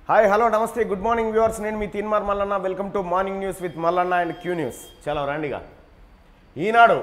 Hi hello నమస్తే good morning viewers నేను మీ Teenmar Mallanna welcome to morning news with Mallanna and Q news చలో రండిగా ఈనాడు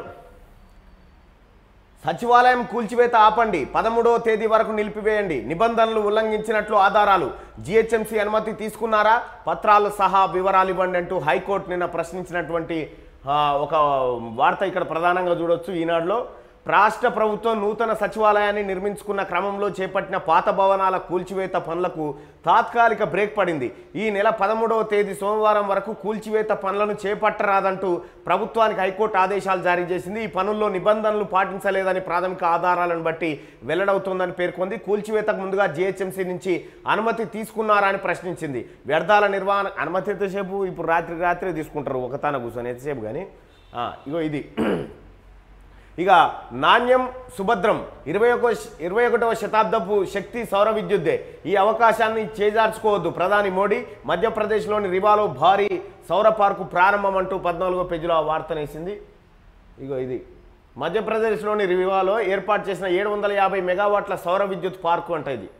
సచివాలయం కూల్చివేత ఆపండి పదమూడవ తేదీ వరకు నిలిపివేయండి నిబంధనలు ఉల్లంఘించినట్లు ఆధారాలు జిహెచ్ఎంసీ అనుమతి తీసుకున్నారా పత్రాలు సహా వివరాలు ఇవ్వండి అంటూ హైకోర్టు నిన్న ప్రశ్నించినటువంటి ఆ, ఒక వార్త ఇక్కడ ప్రధానంగా చూడొచ్చు ఈనాడులో రాష్ట్ర ప్రభుత్వం నూతన సచివాలయాన్ని నిర్మించుకున్న క్రమంలో చేపట్టిన పాత భవనాల కూల్చివేత పనులకు తాత్కాలిక బ్రేక్ పడింది ఈ నెల పదమూడవ తేదీ సోమవారం వరకు కూల్చివేత పనులను చేపట్టరాదంటూ ప్రభుత్వానికి హైకోర్టు ఆదేశాలు జారీ చేసింది ఈ పనుల్లో నిబంధనలు పాటించలేదని ప్రాథమిక ఆధారాలను బట్టి వెల్లడవుతోందని పేర్కొంది కూల్చివేతకు ముందుగా జిహెచ్ఎంసీ నుంచి అనుమతి తీసుకున్నారా అని ప్రశ్నించింది వ్యర్థాల నిర్వహణ అనుమతి ఎంతసేపు ఇప్పుడు రాత్రి రాత్రి తీసుకుంటారు ఒకతాన కూర్చొని ఎంతసేపు కానీ ఆ, ఇగో ఇది ఇక నాణ్యం సుభద్రం ఇరవై ఒక ఇరవై ఒకటవ శతాబ్దపు శక్తి సౌర విద్యుత్తే ఈ అవకాశాన్ని చేజార్చుకోవద్దు ప్రధాని మోడీ మధ్యప్రదేశ్లోని రివాలో భారీ సౌర పార్కు ప్రారంభం అంటూ పద్నాలుగో పేజీలో ఆ వార్తనేసింది ఇగో ఇది మధ్యప్రదేశ్లోని రివాలో ఏర్పాటు చేసిన ఏడు వందల యాభై మెగావాట్ల సౌర విద్యుత్ పార్కు అంట ఇది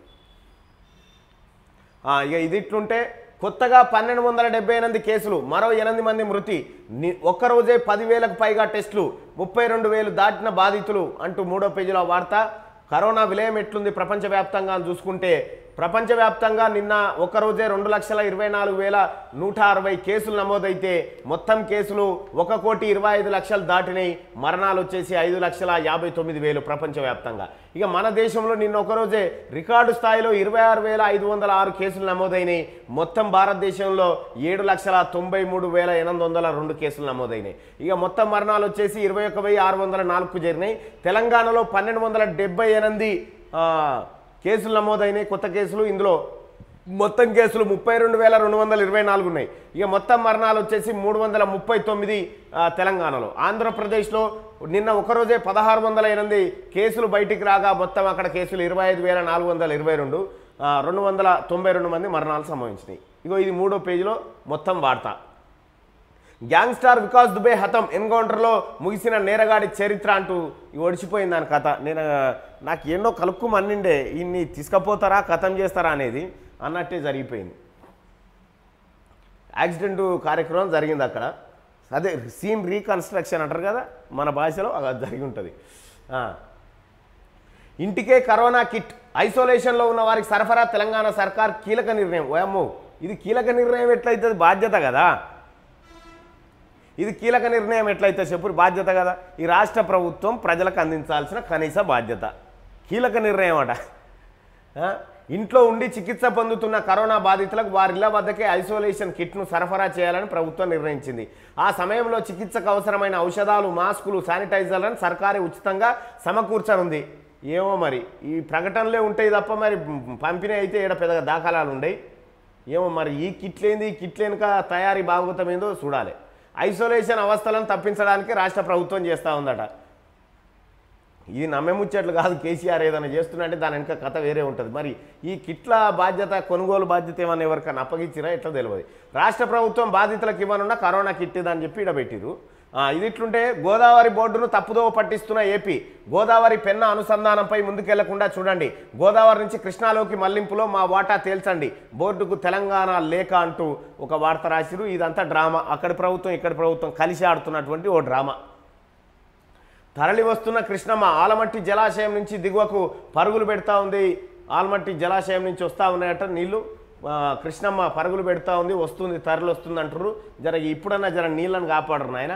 ఆ, ఇక ఇది ఇట్లుంటే కొత్తగా పన్నెండు వందల డెబ్బై ఎనిమిది కేసులు మరో ఎనిమిది మంది మృతి ని- ఒక్కరోజే పదివేలకు పైగా టెస్టులు ముప్పై రెండు వేలు దాటిన బాధితులు అంటూ మూడో పేజీలో వార్త కరోనా విలయం ఎట్లుంది ప్రపంచవ్యాప్తంగా అని చూసుకుంటే ప్రపంచవ్యాప్తంగా నిన్న ఒక్కరోజే రెండు లక్షల ఇరవై నాలుగు వేల నూట అరవై కేసులు నమోదైతే మొత్తం కేసులు ఒక కోటి ఇరవై ఐదు లక్షలు దాటినాయి మరణాలు వచ్చేసి ఐదు లక్షల యాభై తొమ్మిది వేలు ప్రపంచవ్యాప్తంగా ఇక మన దేశంలో నిన్న ఒకరోజే రికార్డు స్థాయిలో ఇరవై ఆరు వేల ఐదు వందల ఆరు కేసులు నమోదైనాయి మొత్తం భారతదేశంలో ఏడు లక్షల తొంభై మూడు వేల ఎనిమిది వందల రెండు కేసులు నమోదైనాయి ఇక మొత్తం మరణాలు వచ్చేసి ఇరవై ఒక వెయ్యి ఆరు వందల నాలుగు జరిగినాయి తెలంగాణలో పన్నెండు వందల డెబ్బై ఎనిమిది ఆ, కేసులు నమోదైనాయి కొత్త కేసులు ఇందులో మొత్తం కేసులు ముప్పై రెండు వేల రెండు వందల ఇరవై నాలుగు ఉన్నాయి ఇక మొత్తం మరణాలు వచ్చేసి మూడు వందల ముప్పై తొమ్మిది ఆ, తెలంగాణలో ఆంధ్రప్రదేశ్లో నిన్న ఒకరోజే పదహారు వందల ఎనిమిది కేసులు బయటికి రాగా మొత్తం అక్కడ కేసులు ఇరవై ఐదు వేల నాలుగు వందల ఇరవై రెండు రెండు వందల తొంభై రెండు మంది మరణాలు సంభవించినాయి ఇగో ఇది మూడో పేజీలో మొత్తం వార్త గ్యాంగ్స్టార్ వికాస్ దుబే హతం ఎన్కౌంటర్లో ముగిసిన నేరగాడి చరిత్ర అంటూ ఇవి ఒడిచిపోయింది దాని కథ నేను ఆ, నాకు ఎన్నో కలుక్కు మన్నిండే ఇన్ని తీసుకపోతారా కథం చేస్తారా అనేది అన్నట్టే జరిగిపోయింది యాక్సిడెంట్ కార్యక్రమం జరిగింది అక్కడ అదే సీన్ రీకన్స్ట్రక్షన్ అంటారు కదా మన భాషలో అది జరిగి ఉంటుంది ఆ. ఇంటికే కరోనా కిట్ ఐసోలేషన్లో ఉన్న వారికి సరఫరా తెలంగాణ సర్కార్ కీలక నిర్ణయం ఓయమ్మో ఇది కీలక నిర్ణయం ఎట్లయితుంది బాధ్యత కదా ఇది కీలక నిర్ణయం ఎట్లయితే చెప్పు బాధ్యత కదా ఈ రాష్ట్ర ప్రభుత్వం ప్రజలకు అందించాల్సిన కనీస బాధ్యత కీలక నిర్ణయం అట ఆ? ఇంట్లో ఉండి చికిత్స పొందుతున్న కరోనా బాధితులకు వారి ఇళ్ల వద్దకే ఐసోలేషన్ కిట్ను సరఫరా చేయాలని ప్రభుత్వం నిర్ణయించింది ఆ సమయంలో చికిత్సకు అవసరమైన ఔషధాలు మాస్కులు శానిటైజర్లను సర్కారే ఉచితంగా సమకూర్చనుంది ఏమో మరి ఈ ప్రకటనలే ఉంటాయి తప్ప మరి పంపిణీ అయితే ఈడ పెద్దగా దాఖలాలు ఉండయి ఏమో మరి ఈ కిట్లేంది ఈ కిట్లేనుక తయారీ భాగవతం ఏందో చూడాలి ఐసోలేషన్ అవస్థలను తప్పించడానికి రాష్ట్ర ప్రభుత్వం చేస్తూ ఉందట ఇది నమ్మెముచ్చట్లు కాదు కేసీఆర్ ఏదైనా చేస్తున్నట్టే దాని వెనక కథ వేరే ఉంటుంది మరి ఈ కిట్ల బాధ్యత కొనుగోలు బాధ్యత ఏమన్నా ఎవరికైనా అప్పగించిరా ఎట్లా తెలియదు రాష్ట్ర ప్రభుత్వం బాధితులకు ఇవ్వనున్న కరోనా కిట్ ఇదని చెప్పి ఇక్కడ పెట్టిరు ఆ, ఇది ఇట్లుంటే గోదావరి బోర్డును తప్పుదోవ పట్టిస్తున్న ఏపీ గోదావరి పెన్న అనుసంధానంపై ముందుకెళ్లకుండా చూడండి గోదావరి నుంచి కృష్ణాలోకి మళ్లింపులో మా వాటా తేల్చండి బోర్డుకు తెలంగాణ లేక అంటూ ఒక వార్త రాసిరు ఇదంతా డ్రామా అక్కడి ప్రభుత్వం ఇక్కడి ప్రభుత్వం కలిసి ఆడుతున్నటువంటి ఓ డ్రామా తరలి వస్తున్న కృష్ణమ్మ ఆలమట్టి జలాశయం నుంచి దిగువకు పరుగులు పెడతా ఉంది ఆలమట్టి జలాశయం నుంచి వస్తూ ఉన్నాయట నీళ్లు ఆ, కృష్ణమ్మ పరుగులు పెడతా ఉంది వస్తుంది తరలి వస్తుంది అంటారు జర ఇప్పుడన్నా జర నీళ్ళని కాపాడరు నాయన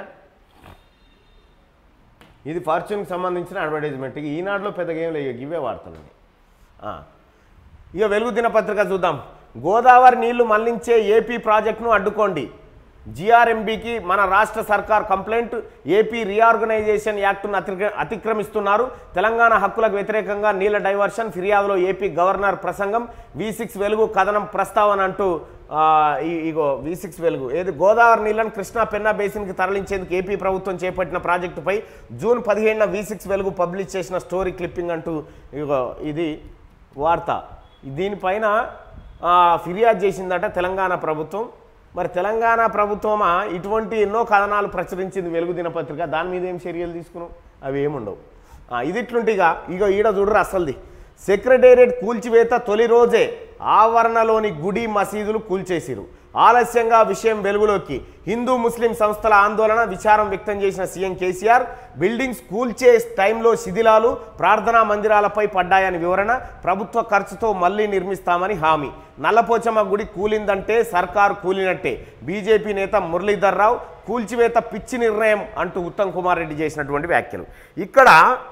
ఇది ఫార్చ్యూన్కి సంబంధించిన అడ్వర్టైజ్మెంట్ ఇక ఈనాడులో పెద్దగా ఏం లేవు ఇవే వార్తలండి ఆ. ఇక వెలుగు దినపత్రిక చూద్దాం గోదావరి నీళ్లు మళ్లించే ఏపీ ప్రాజెక్టును అడ్డుకోండి జిఆర్ఎంబికి మన రాష్ట్ర సర్కార్ కంప్లైంట్ ఏపీ రీఆర్గనైజేషన్ యాక్టును అతిక్ర అతిక్రమిస్తున్నారు తెలంగాణ హక్కులకు వ్యతిరేకంగా నీళ్ల డైవర్షన్ ఫిర్యాదులో ఏపీ గవర్నర్ ప్రసంగం వి సిక్స్ వెలుగు కథనం ప్రస్తావన అంటూ ఆ, ఈ- ఇగో వి సిక్స్ వెలుగు ఏది గోదావరి నీళ్లను కృష్ణా పెన్నా బేసిన్కి తరలించేందుకు ఏపీ ప్రభుత్వం చేపట్టిన ప్రాజెక్టుపై జూన్ పదిహేడున వి సిక్స్ వెలుగు పబ్లిష్ చేసిన స్టోరీ క్లిప్పింగ్ అంటూ ఇగో ఇది వార్త దీనిపైన ఆ, ఫిర్యాదు చేసిందట తెలంగాణ ప్రభుత్వం మరి తెలంగాణ ప్రభుత్వమా ఇటువంటి ఎన్నో కథనాలు ప్రచురించింది వెలుగు దినపత్రిక దాని మీద ఏం చర్యలు తీసుకున్నాం అవి ఏముండవు ఆ, ఇది ఇట్లుంటే ఇక ఇక ఈడ చూడరు అసలుది సెక్రటేరియట్ కూల్చివేత తొలి రోజే ఆవరణలోని గుడి మసీదులు కూల్చేసిరు ఆలస్యంగా విషయం వెలుగులోకి హిందూ ముస్లిం సంస్థల ఆందోళన విచారం వ్యక్తం చేసిన సీఎం కేసీఆర్ బిల్డింగ్స్ కూల్చే టైంలో శిథిలాలు ప్రార్థనా మందిరాలపై పడ్డాయని వివరణ ప్రభుత్వ ఖర్చుతో మళ్లీ నిర్మిస్తామని హామీ నల్లపోచమ్మ గుడి కూలిందంటే సర్కారు కూలినట్టే బీజేపీ నేత మురళీధర్ రావు కూల్చివేత పిచ్చి నిర్ణయం అంటూ ఉత్తమ్ కుమార్ రెడ్డి చేసినటువంటి వ్యాఖ్యలు ఇక్కడ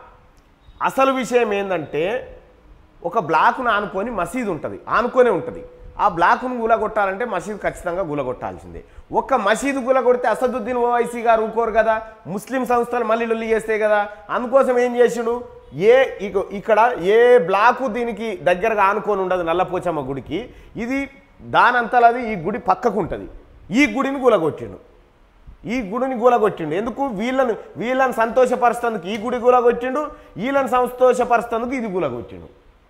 అసలు విషయం ఏంటంటే ఒక బ్లాక్ను ఆనుకొని మసీదు ఉంటుంది ఆనుకొనే ఉంటుంది ఆ బ్లాక్ను గులగొట్టాలంటే మసీదు ఖచ్చితంగా గులగొట్టాల్సిందే ఒక్క మసీదు గులగొడితే అసదుద్దీన్ ఓవైసీ గారు ఊరుకోరు కదా ముస్లిం సంస్థలు మళ్ళీ లొల్లి చేస్తాయి కదా అందుకోసం ఏం చేసిండు ఏ ఇక- ఇక్కడ ఏ బ్లాకు దీనికి దగ్గరగా ఆనుకొని ఉండదు నల్లపోచమ్మ గుడికి ఇది దానంతలది ఈ గుడి పక్కకు ఉంటుంది ఈ గుడిని గులగొట్టిండు ఈ గుడిని గూలగొట్టిండు ఎందుకు వీళ్ళను వీళ్ళని సంతోషపరుస్తందుకు ఈ గుడి గూలగొట్టిండు వీళ్ళని సంతోషపరుస్తందుకు ఇది గూలగొట్టిండు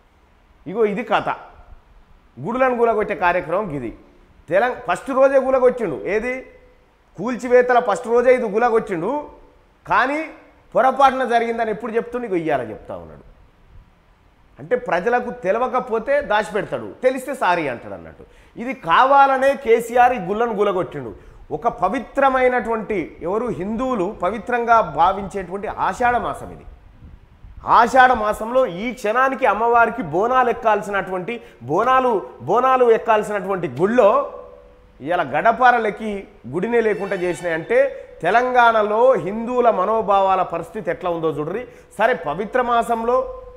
ఇగో ఇది కథ గుడులను గూలగొట్టే కార్యక్రమం ఇది తెలంగాణ ఫస్ట్ రోజే గూలగొట్టిండు ఏది కూల్చివేతల ఫస్ట్ రోజే ఇది గూలగొట్టిండు కానీ పొరపాటున జరిగిందని ఎప్పుడు చెప్తుండు ఇగో ఇయ్యాల చెప్తా ఉన్నాడు అంటే ప్రజలకు తెలవకపోతే దాచిపెడతాడు తెలిస్తే సారీ అంటాడు అన్నట్టు ఇది కావాలనే కేసీఆర్ ఈ గుళ్ళను గులగొట్టిండు ఒక పవిత్రమైనటువంటి ఎవరు హిందువులు పవిత్రంగా భావించేటువంటి ఆషాఢ మాసం ఇది ఆషాఢ మాసంలో ఈ క్షణానికి అమ్మవారికి బోనాలు ఎక్కాల్సినటువంటి బోనాలు బోనాలు ఎక్కాల్సినటువంటి గుళ్ళో ఇలా గడపారలకి గుడినే లేకుండా చేసినాయంటే తెలంగాణలో హిందువుల మనోభావాల పరిస్థితి ఎట్లా ఉందో చూడ్రి సరే పవిత్ర మాసంలో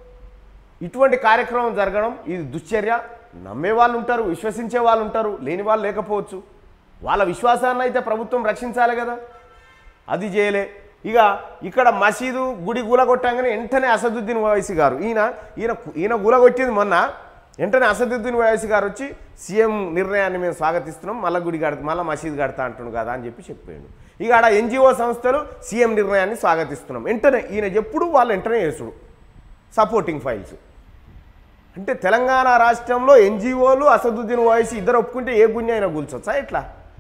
ఇటువంటి కార్యక్రమం జరగడం ఇది దుశ్చర్య నమ్మే వాళ్ళు ఉంటారు విశ్వసించే వాళ్ళు ఉంటారు లేని వాళ్ళు లేకపోవచ్చు వాళ్ళ విశ్వాసాన్ని అయితే ప్రభుత్వం రక్షించాలి కదా అది చేయలే ఇక ఇక్కడ మసీదు గుడి గులగొట్టంగానే వెంటనే అసదుద్దీన్ ఓవైసీ గారు ఈయన ఈయన ఈయన గులగొట్టింది మొన్న వెంటనే అసదుద్దీన్ ఓవైసీ గారు వచ్చి సీఎం నిర్ణయాన్ని మేము స్వాగతిస్తున్నాం మళ్ళీ గుడి కడతా మళ్ళీ మసీదు కడతా అంటుండు కదా అని చెప్పి చెప్పాడు ఇక ఆడ ఎన్జిఓ సంస్థలు సీఎం నిర్ణయాన్ని స్వాగతిస్తున్నాం వెంటనే ఈయన ఎప్పుడు వాళ్ళు వెంటనే వేసుడు సపోర్టింగ్ ఫైల్స్ అంటే తెలంగాణ రాష్ట్రంలో ఎన్జిఓలు అసదుద్దీన్ ఓవైసీ ఇద్దరు ఒప్పుకుంటే ఏ గుంజ అయినా కూల్చొచ్చా ఎట్లా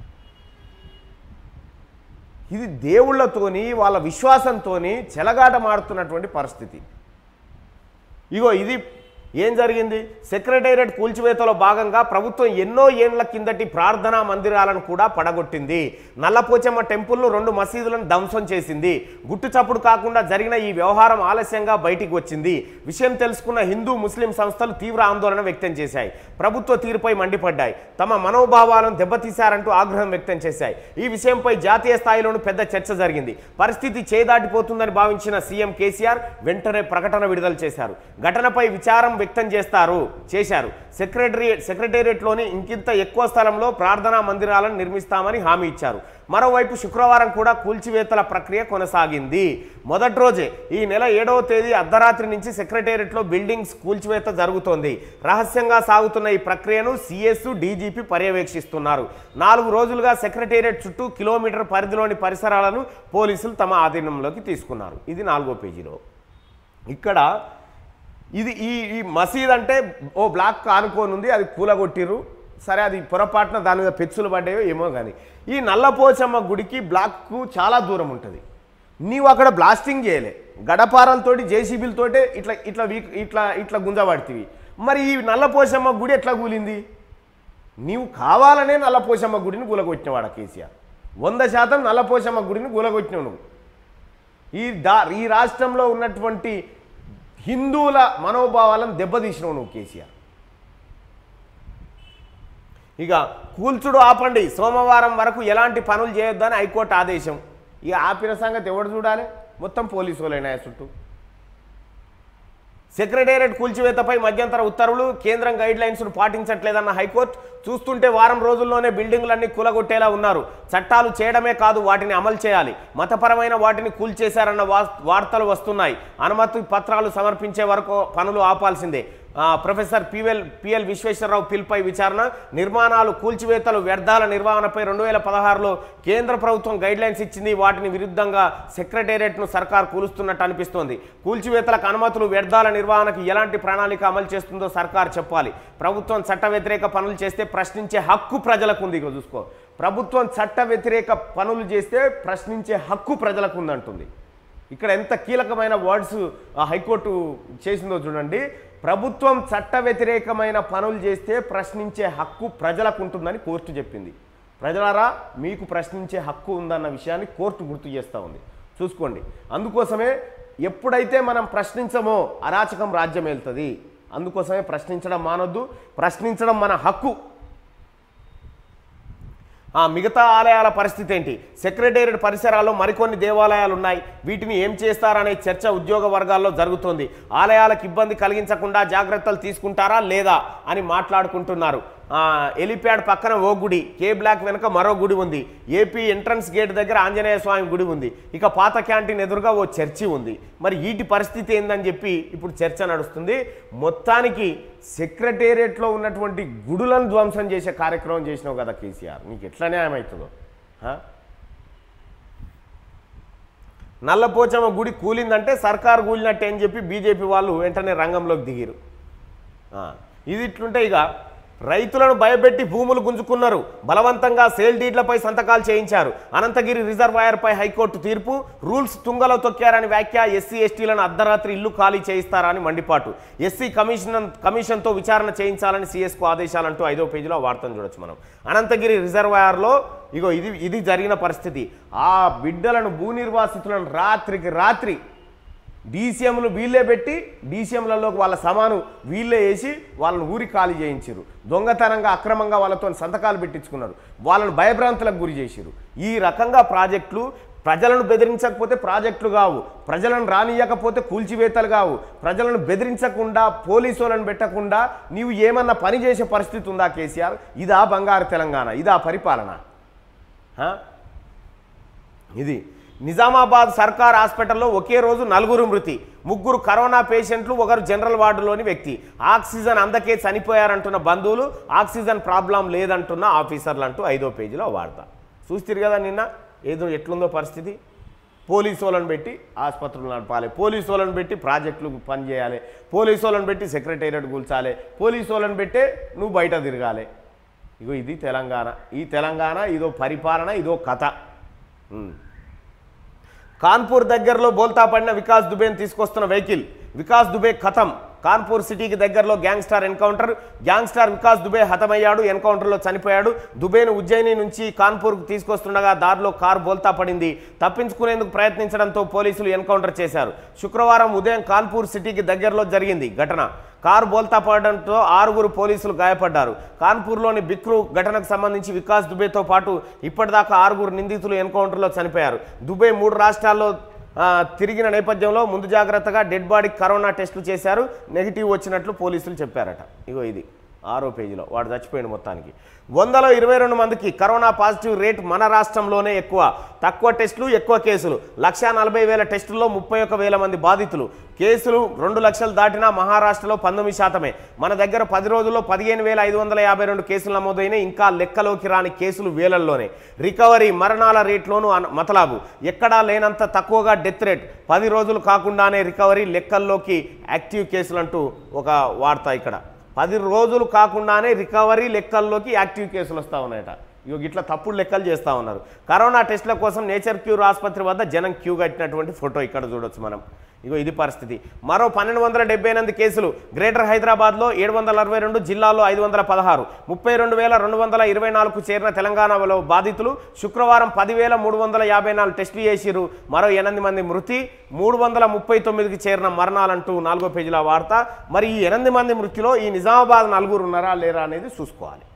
ఇది దేవుళ్ళతోని వాళ్ళ విశ్వాసంతోని చెలగాట మాడుతున్నటువంటి పరిస్థితి ఇగో ఇది ఏం జరిగింది సెక్రటేరియట్ కూల్చివేతలో భాగంగా ప్రభుత్వం ఎన్నో ఏండ్ల కిందటి ప్రార్థనా మందిరాలను కూడా పడగొట్టింది నల్లపోచమ్మ టెంపుల్ను రెండు మసీదులను ధ్వంసం చేసింది గుట్టు చప్పుడు కాకుండా జరిగిన ఈ వ్యవహారం ఆలస్యంగా బయటికి వచ్చింది విషయం తెలుసుకున్న హిందూ ముస్లిం సంస్థలు తీవ్ర ఆందోళన వ్యక్తం చేశాయి ప్రభుత్వ తీరుపై మండిపడ్డాయి తమ మనోభావాలను దెబ్బతీశారంటూ ఆగ్రహం వ్యక్తం చేశాయి ఈ విషయంపై జాతీయ స్థాయిలోనూ పెద్ద చర్చ జరిగింది పరిస్థితి చేదాటిపోతుందని భావించిన సీఎం కేసీఆర్ వెంటనే ప్రకటన విడుదల చేశారు ఘటనపై విచారం వ్యక్తం చేస్తారు చేశారు సెక్రటరీ సెక్రటేరియట్లోని ఇంకింత ఎక్కువ స్థలంలో ప్రార్థనా మందిరాలను నిర్మిస్తామని హామీ ఇచ్చారు మరోవైపు శుక్రవారం కూడా కూల్చివేతల ప్రక్రియ కొనసాగింది మొదటి రోజే ఈ నెల ఏడవ తేదీ అర్ధరాత్రి నుంచి సెక్రటేరియట్లో బిల్డింగ్స్ కూల్చివేత జరుగుతోంది రహస్యంగా సాగుతున్న ఈ ప్రక్రియను సిఎస్ డీజీపీ పర్యవేక్షిస్తున్నారు నాలుగు రోజులుగా సెక్రటేరియట్ చుట్టూ కిలోమీటర్ పరిధిలోని పరిసరాలను పోలీసులు తమ ఆధీనంలోకి తీసుకున్నారు ఇది నాలుగో పేజీలో ఇక్కడ ఇది ఈ ఈ మసీద్ అంటే ఓ బ్లాక్ ఆనుకొని ఉంది అది కూలగొట్టిర్రు సరే అది పొరపాటున దాని మీద పెచ్చులు పడ్డాయో ఏమో కానీ ఈ నల్లపోచమ్మ గుడికి బ్లాక్కు చాలా దూరం ఉంటుంది నీవు అక్కడ బ్లాస్టింగ్ చేయలే గడపారాలతోటి జేసీబీలతోటే ఇట్లా ఇట్లా వీక్ ఇట్లా ఇట్లా గుంజబడితివి మరి ఈ నల్లపోచమ్మ గుడి ఎట్లా కూలింది నీవు కావాలనే నల్లపోచమ్మ గుడిని కూలగొట్టినవాడ కేసీఆర్ వంద శాతం నల్లపోచమ్మ గుడిని కూలగొట్టినావు నువ్వు ఈ దా ఈ రాష్ట్రంలో ఉన్నటువంటి హిందువుల మనోభావాలను దెబ్బతీసినావు నువ్వు కేసీఆర్ ఇక కూల్చుడు ఆపండి సోమవారం వరకు ఎలాంటి పనులు చేయొద్దని హైకోర్టు ఆదేశం ఇక ఆపిన సంగతి ఎవడు చూడాలి మొత్తం పోలీసు వాళ్ళైనా చుట్టూ సెక్రటేరియట్ కూల్చివేతపై మధ్యంతర ఉత్తర్వులు కేంద్రం గైడ్ లైన్స్ను పాటించట్లేదన్న హైకోర్టు చూస్తుంటే వారం రోజుల్లోనే బిల్డింగులన్నీ కూలగొట్టేలా ఉన్నారు చట్టాలు చేయడమే కాదు వాటిని అమలు చేయాలి మతపరమైన వాటిని కూల్చేశారన్న వా- వార్తలు వస్తున్నాయి అనుమతి పత్రాలు సమర్పించే వరకు పనులు ఆపాల్సిందే ఆ, ప్రొఫెసర్ పిఎల్ పిఎల్ విశ్వేశ్వరరావు పిల్పై విచారణ నిర్మాణాలు కూల్చివేతలు వ్యర్థాల నిర్వహణపై రెండు వేల పదహారులో కేంద్ర ప్రభుత్వం గైడ్ లైన్స్ ఇచ్చింది వాటిని విరుద్ధంగా సెక్రటేరియట్ను సర్కార్ కూలుస్తున్నట్టు అనిపిస్తోంది కూల్చివేతలకు అనుమతులు వ్యర్థాల నిర్వహణకు ఎలాంటి ప్రణాళిక అమలు చేస్తుందో సర్కార్ చెప్పాలి ప్రభుత్వం చట్ట వ్యతిరేక పనులు చేస్తే ప్రశ్నించే హక్కు ప్రజలకు ఉంది ఇక చూసుకో ప్రభుత్వం చట్ట వ్యతిరేక పనులు చేస్తే ప్రశ్నించే హక్కు ప్రజలకు ఉందంటుంది ఇక్కడ ఎంత కీలకమైన వర్డ్స్ హైకోర్టు చేసిందో చూడండి ప్రభుత్వం చట్ట వ్యతిరేకమైన పనులు చేస్తే ప్రశ్నించే హక్కు ప్రజలకు ఉంటుందని కోర్టు చెప్పింది ప్రజలారా మీకు ప్రశ్నించే హక్కు ఉందన్న విషయాన్ని కోర్టు గుర్తు చేస్తూ ఉంది చూసుకోండి అందుకోసమే ఎప్పుడైతే మనం ప్రశ్నించమో అరాచకం రాజ్యం వెళ్తుంది అందుకోసమే ప్రశ్నించడం మానొద్దు ప్రశ్నించడం మన హక్కు ఆ మిగతా ఆలయాల పరిస్థితి ఏంటి సెక్రటేరియట్ పరిసరాల్లో మరికొన్ని దేవాలయాలు ఉన్నాయి వీటిని ఏం చేస్తారనే చర్చ ఉద్యోగ వర్గాల్లో జరుగుతోంది ఆలయాలకు ఇబ్బంది కలిగించకుండా జాగ్రత్తలు తీసుకుంటారా లేదా అని మాట్లాడుకుంటున్నారు ఆ, ఎలిప్యాడ్ పక్కన ఓ గుడి కే బ్లాక్ వెనుక మరో గుడి ఉంది ఏపీ ఎంట్రన్స్ గేట్ దగ్గర ఆంజనేయ స్వామి గుడి ఉంది ఇక పాత క్యాంటీన్ ఎదురుగా ఓ చర్చి ఉంది మరి వీటి పరిస్థితి ఏందని చెప్పి ఇప్పుడు చర్చ నడుస్తుంది మొత్తానికి సెక్రటేరియట్లో ఉన్నటువంటి గుడులను ధ్వంసం చేసే కార్యక్రమం చేసినావు కదా కేసీఆర్ నీకు ఎట్లా న్యాయం అవుతుందో ఆ? నల్లపోచమ్మ గుడి కూలిందంటే సర్కారు కూలినట్టే అని చెప్పి బీజేపీ వాళ్ళు వెంటనే రంగంలోకి దిగిరు ఆ, ఇది ఇట్లుంటే ఇక రైతులను భయపెట్టి భూములు గుంజుకున్నారు బలవంతంగా సేల్ డీడ్లపై సంతకాలు చేయించారు అనంతగిరి రిజర్వాయర్పై హైకోర్టు తీర్పు రూల్స్ తుంగలో తొక్కారని వ్యాఖ్య ఎస్సీ ఎస్టీలను అర్ధరాత్రి ఇల్లు ఖాళీ చేయిస్తారని మండిపాటు ఎస్సీ కమిషన్ కమిషన్తో విచారణ చేయించాలని సీఎస్కు ఆదేశాలంటూ ఐదో పేజీలో ఆ వార్తను చూడొచ్చు మనం అనంతగిరి రిజర్వాయర్లో ఇగో ఇది ఇది జరిగిన పరిస్థితి ఆ బిడ్డలను భూ నిర్వాసితులను రాత్రికి రాత్రి డీసీఎంలు వీళ్ళే పెట్టి డీసీఎంలలోకి వాళ్ళ సమాను వీళ్ళే వేసి వాళ్ళని ఊరి ఖాళీ చేయించారు దొంగతనంగా అక్రమంగా వాళ్ళతో సంతకాలు పెట్టించుకున్నారు వాళ్ళని భయభ్రాంతులకు గురి చేసిరు ఈ రకంగా ప్రాజెక్టులు ప్రజలను బెదిరించకపోతే ప్రాజెక్టులు కావు ప్రజలను రానియకపోతే కూల్చివేతలు కావు ప్రజలను బెదిరించకుండా పోలీసు వాళ్ళని పెట్టకుండా నీవు ఏమన్నా పని చేసే పరిస్థితి ఉందా కేసీఆర్ ఇదా బంగారు తెలంగాణ ఇదా పరిపాలన ఆ? ఇది నిజామాబాద్ సర్కార్ హాస్పిటల్లో ఒకే రోజు నలుగురు మృతి ముగ్గురు కరోనా పేషెంట్లు ఒకరు జనరల్ వార్డులోని వ్యక్తి ఆక్సిజన్ అందకే చనిపోయారంటున్న బంధువులు ఆక్సిజన్ ప్రాబ్లం లేదంటున్న ఆఫీసర్లు అంటూ ఐదో పేజీలో వార్త చూస్తారు కదా నిన్న ఏదో ఎట్లుందో పరిస్థితి పోలీసు వాళ్ళని పెట్టి ఆసుపత్రులు నడపాలి పోలీసు వాళ్ళని పెట్టి ప్రాజెక్టులు పనిచేయాలి పోలీసు వాళ్ళని పెట్టి సెక్రటేరియట్ కూల్చాలి పోలీసు వాళ్ళని పెట్టే నువ్వు బయట తిరగాలి ఇగో ఇది తెలంగాణ ఈ తెలంగాణ ఇదో పరిపాలన ఇదో కథ ఉమ్. కాన్పూర్ దగ్గరలో బోల్తా పడిన వికాస్ దుబేని తీసుకొస్తున్న వెహికల్ వికాస్ దుబే ఖతం కాన్పూర్ సిటీకి దగ్గరలో gangster encounter gangster Vikas Dubey హతమయ్యాడు ఎన్కౌంటర్లో చనిపోయాడు దుబేను ఉజ్జయిని నుంచి కాన్పూర్కు తీసుకొస్తుండగా దారిలో కారు బోల్తా పడింది తప్పించుకునేందుకు ప్రయత్నించడంతో పోలీసులు ఎన్కౌంటర్ చేశారు శుక్రవారం ఉదయం కాన్పూర్ సిటీకి దగ్గరలో జరిగింది ఘటన కారు బోల్తా పడడంతో ఆరుగురు పోలీసులు గాయపడ్డారు కాన్పూర్లోని బిక్రు ఘటనకు సంబంధించి వికాస్ దుబేతో పాటు ఇప్పటిదాకా ఆరుగురు నిందితులు ఎన్కౌంటర్లో చనిపోయారు దుబే మూడు రాష్ట్రాల్లో ఆ, తిరిగిన నేపథ్యంలో ముందు జాగ్రత్తగా డెడ్ బాడీకి కరోనా టెస్టులు చేశారు నెగిటివ్ వచ్చినట్లు పోలీసులు చెప్పారట ఇగో ఇది ఆరో పేజీలో వాడు చచ్చిపోయాడు మొత్తానికి వందలో ఇరవై రెండు మందికి కరోనా పాజిటివ్ రేట్ మన రాష్ట్రంలోనే ఎక్కువ తక్కువ టెస్టులు ఎక్కువ కేసులు లక్షా నలభై వేల టెస్టుల్లో ముప్పై ఒక్క వేల మంది బాధితులు కేసులు రెండు లక్షలు దాటినా మహారాష్ట్రలో పంతొమ్మిది శాతమే మన దగ్గర పది రోజుల్లో పదిహేను వేల ఐదు వందల యాభై రెండు కేసులు నమోదైనాయి ఇంకా లెక్కలోకి రాని కేసులు వేలల్లోనే రికవరీ మరణాల రేట్లోనూ అన- మతలాబు ఎక్కడా లేనంత తక్కువగా డెత్ రేట్ పది రోజులు కాకుండానే రికవరీ లెక్కల్లోకి యాక్టివ్ కేసులు అంటూ ఒక వార్త ఇక్కడ పది రోజులు కాకుండానే రికవరీ లెక్కల్లోకి యాక్టివ్ కేసులు వస్తూ ఉన్నాయట ఇగో ఇట్లా తప్పుడు లెక్కలు చేస్తూ ఉన్నారు కరోనా టెస్టుల కోసం నేచర్ క్యూర్ ఆసుపత్రి వద్ద జనం క్యూ కట్టినటువంటి ఫోటో ఇక్కడ చూడొచ్చు మనం ఇగో ఇది పరిస్థితి మరో పన్నెండు వందల డెబ్బై ఎనిమిది కేసులు గ్రేటర్ హైదరాబాద్లో ఏడు వందల అరవై రెండు జిల్లాల్లో ఐదు వందల పదహారు ముప్పై రెండు వేల రెండు వందల ఇరవై నాలుగు చేరిన తెలంగాణలో బాధితులు శుక్రవారం పదివేల మూడు వందల యాభై నాలుగు టెస్టులు చేసిరు మరో ఎనిమిది మంది మృతి మూడు వందల ముప్పై తొమ్మిదికి చేరిన మరణాలంటూ నాలుగో పేజీల వార్త మరి ఈ ఎనిమిది మంది మృతిలో ఈ నిజామాబాద్ నలుగురు ఉన్నారా లేరా అనేది చూసుకోవాలి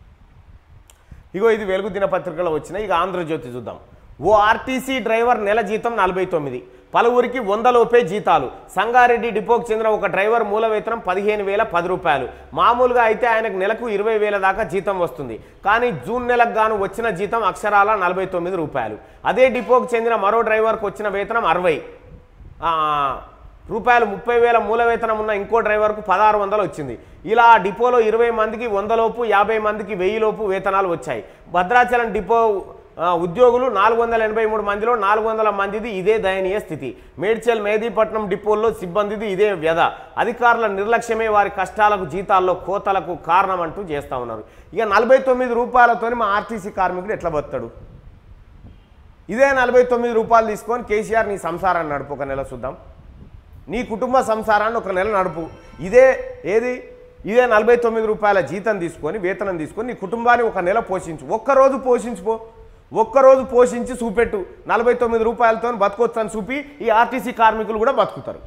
ఇగో ఇది వెలుగు దినపత్రికలో వచ్చిన ఇక ఆంధ్రజ్యోతి చూద్దాం ఓ ఆర్టీసీ డ్రైవర్ నెల జీతం నలభై తొమ్మిది పలువురికి వందలోపే జీతాలు సంగారెడ్డి డిపోకు చెందిన ఒక డ్రైవర్ మూల వేతనం పదిహేను వేల పది రూపాయలు మామూలుగా అయితే ఆయనకు నెలకు ఇరవై వేల దాకా జీతం వస్తుంది కానీ జూన్ నెలకు గాను వచ్చిన జీతం అక్షరాల నలభై తొమ్మిది రూపాయలు అదే డిపోకు చెందిన మరో డ్రైవర్కు వచ్చిన వేతనం అరవై ఆ, రూపాయలు ముప్పై వేల మూల వేతనం ఉన్న ఇంకో డ్రైవర్కు పదహారు వందలు వచ్చింది ఇలా ఆ డిపోలో ఇరవై మందికి వందలోపు యాభై మందికి వెయ్యిలోపు వేతనాలు వచ్చాయి భద్రాచలం డిపో ఆ, ఉద్యోగులు నాలుగు వందల ఎనభై మూడు మందిలో నాలుగు వందల మందిది ఇదే దయనీయ స్థితి మేడ్చల్ మేదీపట్నం డిపోల్లో సిబ్బందిది ఇదే వ్యధ అధికారుల నిర్లక్ష్యమే వారి కష్టాలకు జీతాల్లో కోతలకు కారణం అంటూ చేస్తా ఉన్నారు ఇక నలభై తొమ్మిది రూపాయలతోని మా ఆర్టీసీ కార్మికుడు ఎట్లా బతాడు ఇదే నలభై తొమ్మిది రూపాయలు తీసుకొని కేసీఆర్ నీ సంసారాన్ని నడుపు ఒక నెల చూద్దాం నీ కుటుంబ సంసారాన్ని ఒక నెల నడుపు ఇదే ఏది ఇదే నలభై తొమ్మిది రూపాయల జీతం తీసుకొని వేతనం తీసుకొని నీ కుటుంబాన్ని ఒక నెల పోషించు ఒక్కరోజు పోషించుకో ఒక్కరోజు పోషించి చూపెట్టు నలభై తొమ్మిది రూపాయలతో బతకొచ్చని చూపి ఈ ఆర్టీసీ కార్మికులు కూడా బతుకుతారు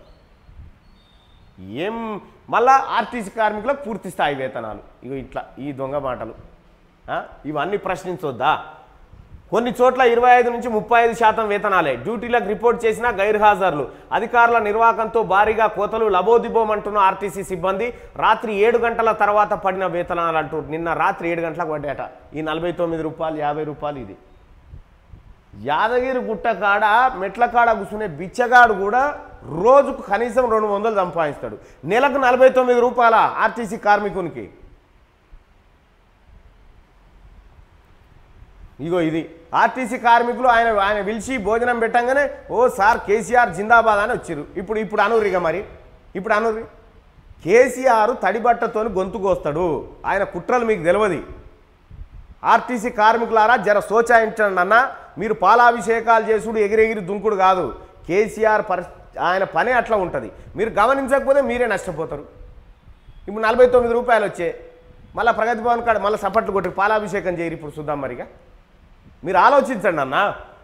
ఏం మళ్ళా ఆర్టీసీ కార్మికులకు పూర్తి స్థాయి వేతనాలు ఇగో ఇట్లా ఈ దొంగ మాటలు ఆ? ఇవన్నీ ప్రశ్నించొద్దా కొన్ని చోట్ల ఇరవై ఐదు నుంచి ముప్పై ఐదు శాతం వేతనాలే డ్యూటీలకు రిపోర్ట్ చేసిన గైర్హాజర్లు అధికారుల నిర్వాహకంతో భారీగా కోతలు లబోదిబోమంటున్న ఆర్టీసీ సిబ్బంది రాత్రి ఏడు గంటల తర్వాత పడిన వేతనాలు అంటూ నిన్న రాత్రి ఏడు గంటలకు పడ్డాట ఈ నలభై తొమ్మిది రూపాయలు యాభై రూపాయలు ఇది యాదగిరి గుట్ట కాడ మెట్ల కాడ కూర్చునే బిచ్చగాడు కూడా రోజుకు కనీసం రెండు వందలు సంపాదిస్తాడు నెలకు నలభై తొమ్మిది రూపాయల ఆర్టీసీ కార్మికునికి ఇగో ఇది ఆర్టీసీ కార్మికులు ఆయన ఆయన పిలిచి భోజనం పెట్టంగానే ఓ సార్ కేసీఆర్ జిందాబాద్ అని వచ్చారు ఇప్పుడు ఇప్పుడు అనుర్రిగా మరి ఇప్పుడు అనుర్రి కేసీఆర్ తడిబట్టతోని గొంతు కోస్తాడు ఆయన కుట్రలు మీకు తెలియదు ఆర్టీసీ కార్మికులారా జర సోచాయించండి అన్న మీరు పాలాభిషేకాలు చేసుడు ఎగిరెగిరి దుంకుడు కాదు కేసీఆర్ పరి ఆయన పని అట్లా ఉంటుంది మీరు గమనించకపోతే మీరే నష్టపోతారు ఇప్పుడు నలభై తొమ్మిది రూపాయలు వచ్చే మళ్ళీ ప్రగతి భవన్ కాడ మళ్ళీ సపట్లు కొట్టి పాలాభిషేకం చేయరు ఇప్పుడు చూద్దాం మరిగా మీరు ఆలోచించండి అన్న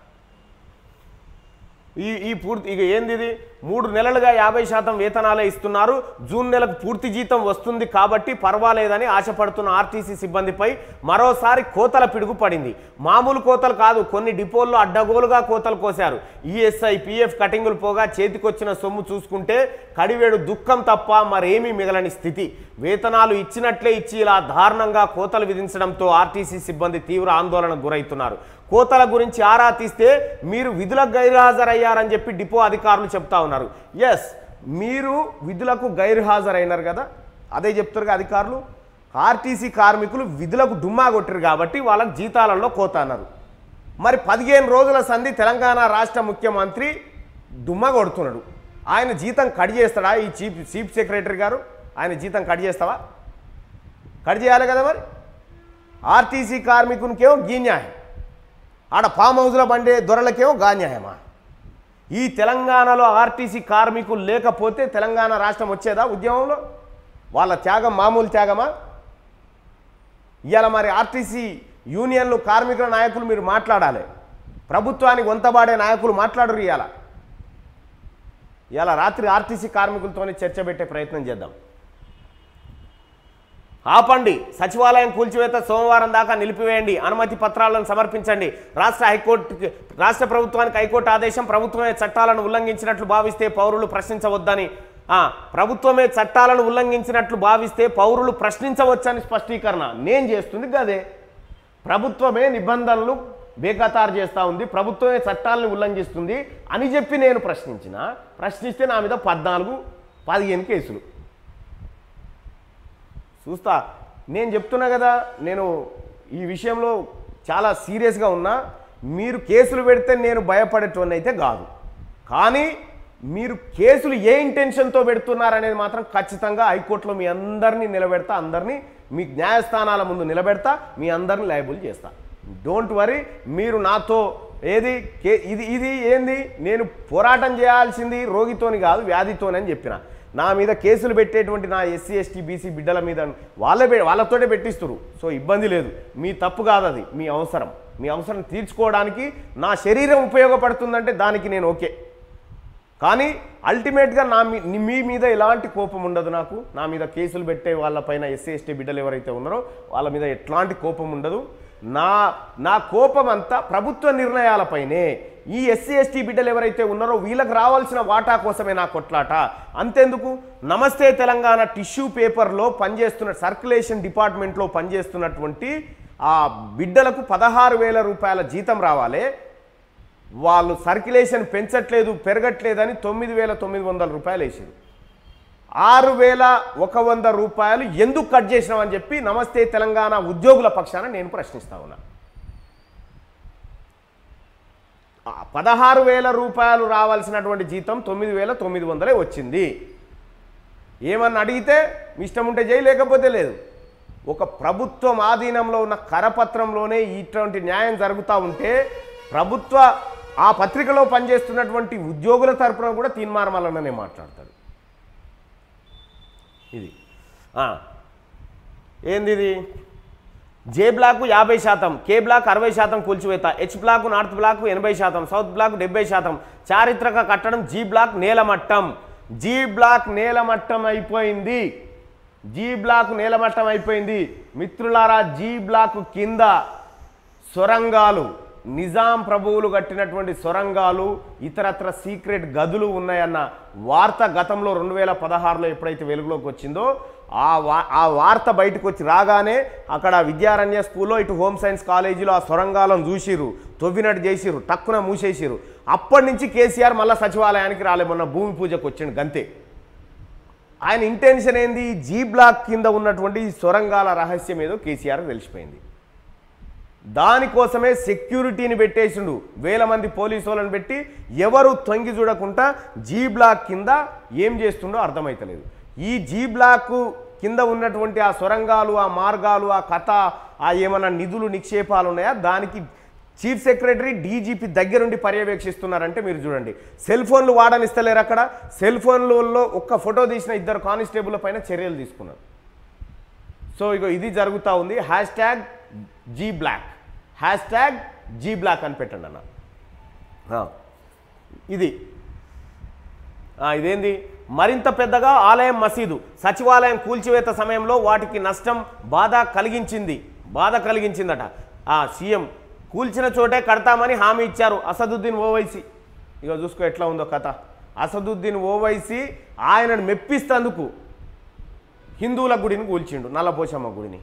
ఈ ఈ పూర్తి ఇక ఏంది ఇది మూడు నెలలుగా యాభై శాతం వేతనాలే ఇస్తున్నారు జూన్ నెలకు పూర్తి జీతం వస్తుంది కాబట్టి పర్వాలేదని ఆశపడుతున్న ఆర్టీసీ సిబ్బందిపై మరోసారి కోతల పిడుగు పడింది మామూలు కోతలు కాదు కొన్ని డిపోల్లో అడ్డగోలుగా కోతలు కోశారు ఈఎస్ఐ పిఎఫ్ కటింగులు పోగా చేతికొచ్చిన సొమ్ము చూసుకుంటే కడివేడు దుఃఖం తప్ప మరేమీ మిగలని స్థితి వేతనాలు ఇచ్చినట్లే ఇచ్చి ఇలా దారుణంగా కోతలు విధించడంతో ఆర్టీసీ సిబ్బంది తీవ్ర ఆందోళనకు గురవుతున్నారు కోతల గురించి ఆరా తీస్తే మీరు విధులకు గైర్హాజరయ్యారని చెప్పి డిపో అధికారులు చెప్తా ఉన్నారు ఎస్ మీరు విధులకు గైర్హాజరైనారు కదా అదే చెప్తారు కదా అధికారులు ఆర్టీసీ కార్మికులు విధులకు డుమ్మా కొట్టారు కాబట్టి వాళ్ళకి జీతాలలో కోత అన్నారు మరి పదిహేను రోజుల సంధి తెలంగాణ రాష్ట్ర ముఖ్యమంత్రి డుమ్మా కొడుతున్నాడు ఆయన జీతం కట్ చేస్తాడా ఈ చీఫ్ చీఫ్ సెక్రటరీ గారు ఆయన జీతం కట్ చేస్తావా కట్ చేయాలి కదా మరి ఆర్టీసీ కార్మికునికేమో గీ న్యాయం ఆడ ఫామ్ హౌస్లో బండే దొరలకేమో గా న్యాయమా ఈ తెలంగాణలో ఆర్టీసీ కార్మికులు లేకపోతే తెలంగాణ రాష్ట్రం వచ్చేదా ఉద్యమంలో వాళ్ళ త్యాగం మామూలు త్యాగమా ఇవాళ మరి ఆర్టీసీ యూనియన్లు కార్మికుల నాయకులు మీరు మాట్లాడాలి ప్రభుత్వానికి వంతబాడే నాయకులు మాట్లాడరు ఇవాళ ఇవాళ రాత్రి ఆర్టీసీ కార్మికులతోనే చర్చ పెట్టే ప్రయత్నం చేద్దాం ఆపండి సచివాలయం కూల్చివేత సోమవారం దాకా నిలిపివేయండి అనుమతి పత్రాలను సమర్పించండి రాష్ట్ర హైకోర్టుకి రాష్ట్ర ప్రభుత్వానికి హైకోర్టు ఆదేశం ప్రభుత్వమే చట్టాలను ఉల్లంఘించినట్లు భావిస్తే పౌరులు ప్రశ్నించవద్దని ఆ, ప్రభుత్వమే చట్టాలను ఉల్లంఘించినట్లు భావిస్తే పౌరులు ప్రశ్నించవచ్చని స్పష్టీకరణ నేను చేస్తుంది గదే ప్రభుత్వమే నిబంధనలు బేఖతారు చేస్తూ ఉంది ప్రభుత్వమే చట్టాలను ఉల్లంఘిస్తుంది అని చెప్పి నేను ప్రశ్నించిన ప్రశ్నిస్తే నా మీద పద్నాలుగు పదిహేను కేసులు చూస్తా నేను చెప్తున్నా కదా నేను ఈ విషయంలో చాలా సీరియస్గా ఉన్నా మీరు కేసులు పెడితే నేను భయపడేటోని అయితే కాదు కానీ మీరు కేసులు ఏ ఇంటెన్షన్తో పెడుతున్నారనేది మాత్రం ఖచ్చితంగా హైకోర్టులో మీ అందరినీ నిలబెడతా అందరినీ మీ న్యాయస్థానాల ముందు నిలబెడతా మీ అందరినీ లయబుల్ చేస్తా డోంట్ వరీ మీరు నాతో ఏది కే ఇది ఇది ఏంది నేను పోరాటం చేయాల్సింది రోగితోని కాదు వ్యాధితోని అని చెప్పిన నా మీద కేసులు పెట్టేటువంటి నా ఎస్సీ ఎస్టీ బీసీ బిడ్డల మీద వాళ్ళే పె- వాళ్ళతోటే పెట్టిస్తురు సో ఇబ్బంది లేదు మీ తప్పు కాదు అది మీ అవసరం మీ అవసరం తీర్చుకోవడానికి నా శరీరం ఉపయోగపడుతుందంటే దానికి నేను ఓకే కానీ అల్టిమేట్గా నా మీ మీ మీద ఎలాంటి కోపం ఉండదు నాకు నా మీద కేసులు పెట్టే వాళ్ళపైన ఎస్సీ ఎస్టీ బిడ్డలు ఎవరైతే ఉన్నారో వాళ్ళ మీద ఎట్లాంటి కోపం ఉండదు నా నా కోపం అంతా ప్రభుత్వ నిర్ణయాలపైనే ఈ ఎస్సీ ఎస్టీ బిడ్డలు ఎవరైతే ఉన్నారో వీళ్ళకి రావాల్సిన వాటా కోసమే నా కొట్లాట అంతెందుకు నమస్తే తెలంగాణ టిష్యూ పేపర్లో పనిచేస్తున్న సర్క్యులేషన్ డిపార్ట్మెంట్లో పనిచేస్తున్నటువంటి ఆ బిడ్డలకు పదహారు వేల రూపాయల జీతం రావాలి వాళ్ళు సర్క్యులేషన్ పెంచట్లేదు పెరగట్లేదని తొమ్మిది వేల తొమ్మిది వందల రూపాయలు వేసారు ఆరు వేల ఒక వంద రూపాయలు ఎందుకు కట్ చేసినామని చెప్పి నమస్తే తెలంగాణ ఉద్యోగుల పక్షాన నేను ప్రశ్నిస్తా ఉన్నా ఆ పదహారు వేల రూపాయలు రావాల్సినటువంటి జీతం తొమ్మిది వేల తొమ్మిది వందలే వచ్చింది ఏమన్నా అడిగితే మీ ఇష్టం ఉంటే చేయి లేకపోతే లేదు ఒక ప్రభుత్వం ఆధీనంలో ఉన్న కరపత్రంలోనే ఇటువంటి న్యాయం జరుగుతూ ఉంటే ప్రభుత్వ ఆ పత్రికలో పనిచేస్తున్నటువంటి ఉద్యోగుల తరపున కూడా తీన్మారమల్లనే మాట్లాడతాడు ఇది ఆ. ఏంది ఇది జే బ్లాక్ యాభై శాతం కే బ్లాక్ అరవై శాతం కూల్చివేత హెచ్ బ్లాక్ నార్త్ బ్లాక్ ఎనభై శాతం సౌత్ బ్లాక్ డెబ్బై శాతం చారిత్రక కట్టడం జీ బ్లాక్ నేలమట్టం జీ బ్లాక్ నేలమట్టం అయిపోయింది జీ బ్లాక్ నేలమట్టం అయిపోయింది మిత్రులారా జీ బ్లాక్ కింద సొరంగాలు నిజాం ప్రభువులు కట్టినటువంటి సొరంగాలు ఇతరత్ర సీక్రెట్ గదులు ఉన్నాయన్న వార్త గతంలో రెండు వేల పదహారులో ఎప్పుడైతే వెలుగులోకి వచ్చిందో ఆ వా ఆ వార్త బయటకు వచ్చి రాగానే అక్కడ విద్యారణ్య స్కూల్లో ఇటు హోమ్ సైన్స్ కాలేజీలో ఆ సొరంగాలను చూసిరు తవ్వినట్టు చేసిరు టక్కున మూసేసిరు అప్పటి నుంచి కేసీఆర్ మళ్ళీ సచివాలయానికి రాలే మొన్న భూమి పూజకు వచ్చిండు గంతే ఆయన ఇంటెన్షన్ ఏంది జీ బ్లాక్ కింద ఉన్నటువంటి ఈ సొరంగాల రహస్యం ఏదో కేసీఆర్ తెలిసిపోయింది దానికోసమే సెక్యూరిటీని పెట్టేసిండు వేల మంది పోలీసు వాళ్ళని పెట్టి ఎవరు తొంగి చూడకుండా జీ బ్లాక్ కింద ఏం చేస్తుండో అర్థమైతలేదు ఈ జీ బ్లాక్ కింద ఉన్నటువంటి ఆ సొరంగాలు ఆ మార్గాలు ఆ కథ ఆ ఏమైనా నిధులు నిక్షేపాలు ఉన్నాయా దానికి చీఫ్ సెక్రటరీ డీజీపీ దగ్గరుండి పర్యవేక్షిస్తున్నారంటే మీరు చూడండి సెల్ ఫోన్లు వాడనిస్తలేరు అక్కడ సెల్ ఫోన్లలో ఒక్క ఫోటో తీసిన ఇద్దరు కానిస్టేబుల్ పైన చర్యలు తీసుకున్నారు సో ఇగో ఇది జరుగుతూ ఉంది hashtag G block hashtag G block అని పెట్టండి అన్న ఆ, ఇది ఆ, ఇదేంది మరింత పెద్దగా ఆలయం మసీదు సచివాలయం కూల్చివేత సమయంలో వాటికి నష్టం బాధ కలిగించింది బాధ కలిగించిందట ఆ సీఎం కూల్చిన చోటే కడతామని హామీ ఇచ్చారు అసదుద్దీన్ ఓవైసీ ఇక చూసుకో ఎట్లా ఉందో కథ అసదుద్దీన్ ఓవైసీ ఆయనను మెప్పిస్తందుకు హిందువుల గుడిని కూల్చిండు నల్లపోషమ్మ గుడిని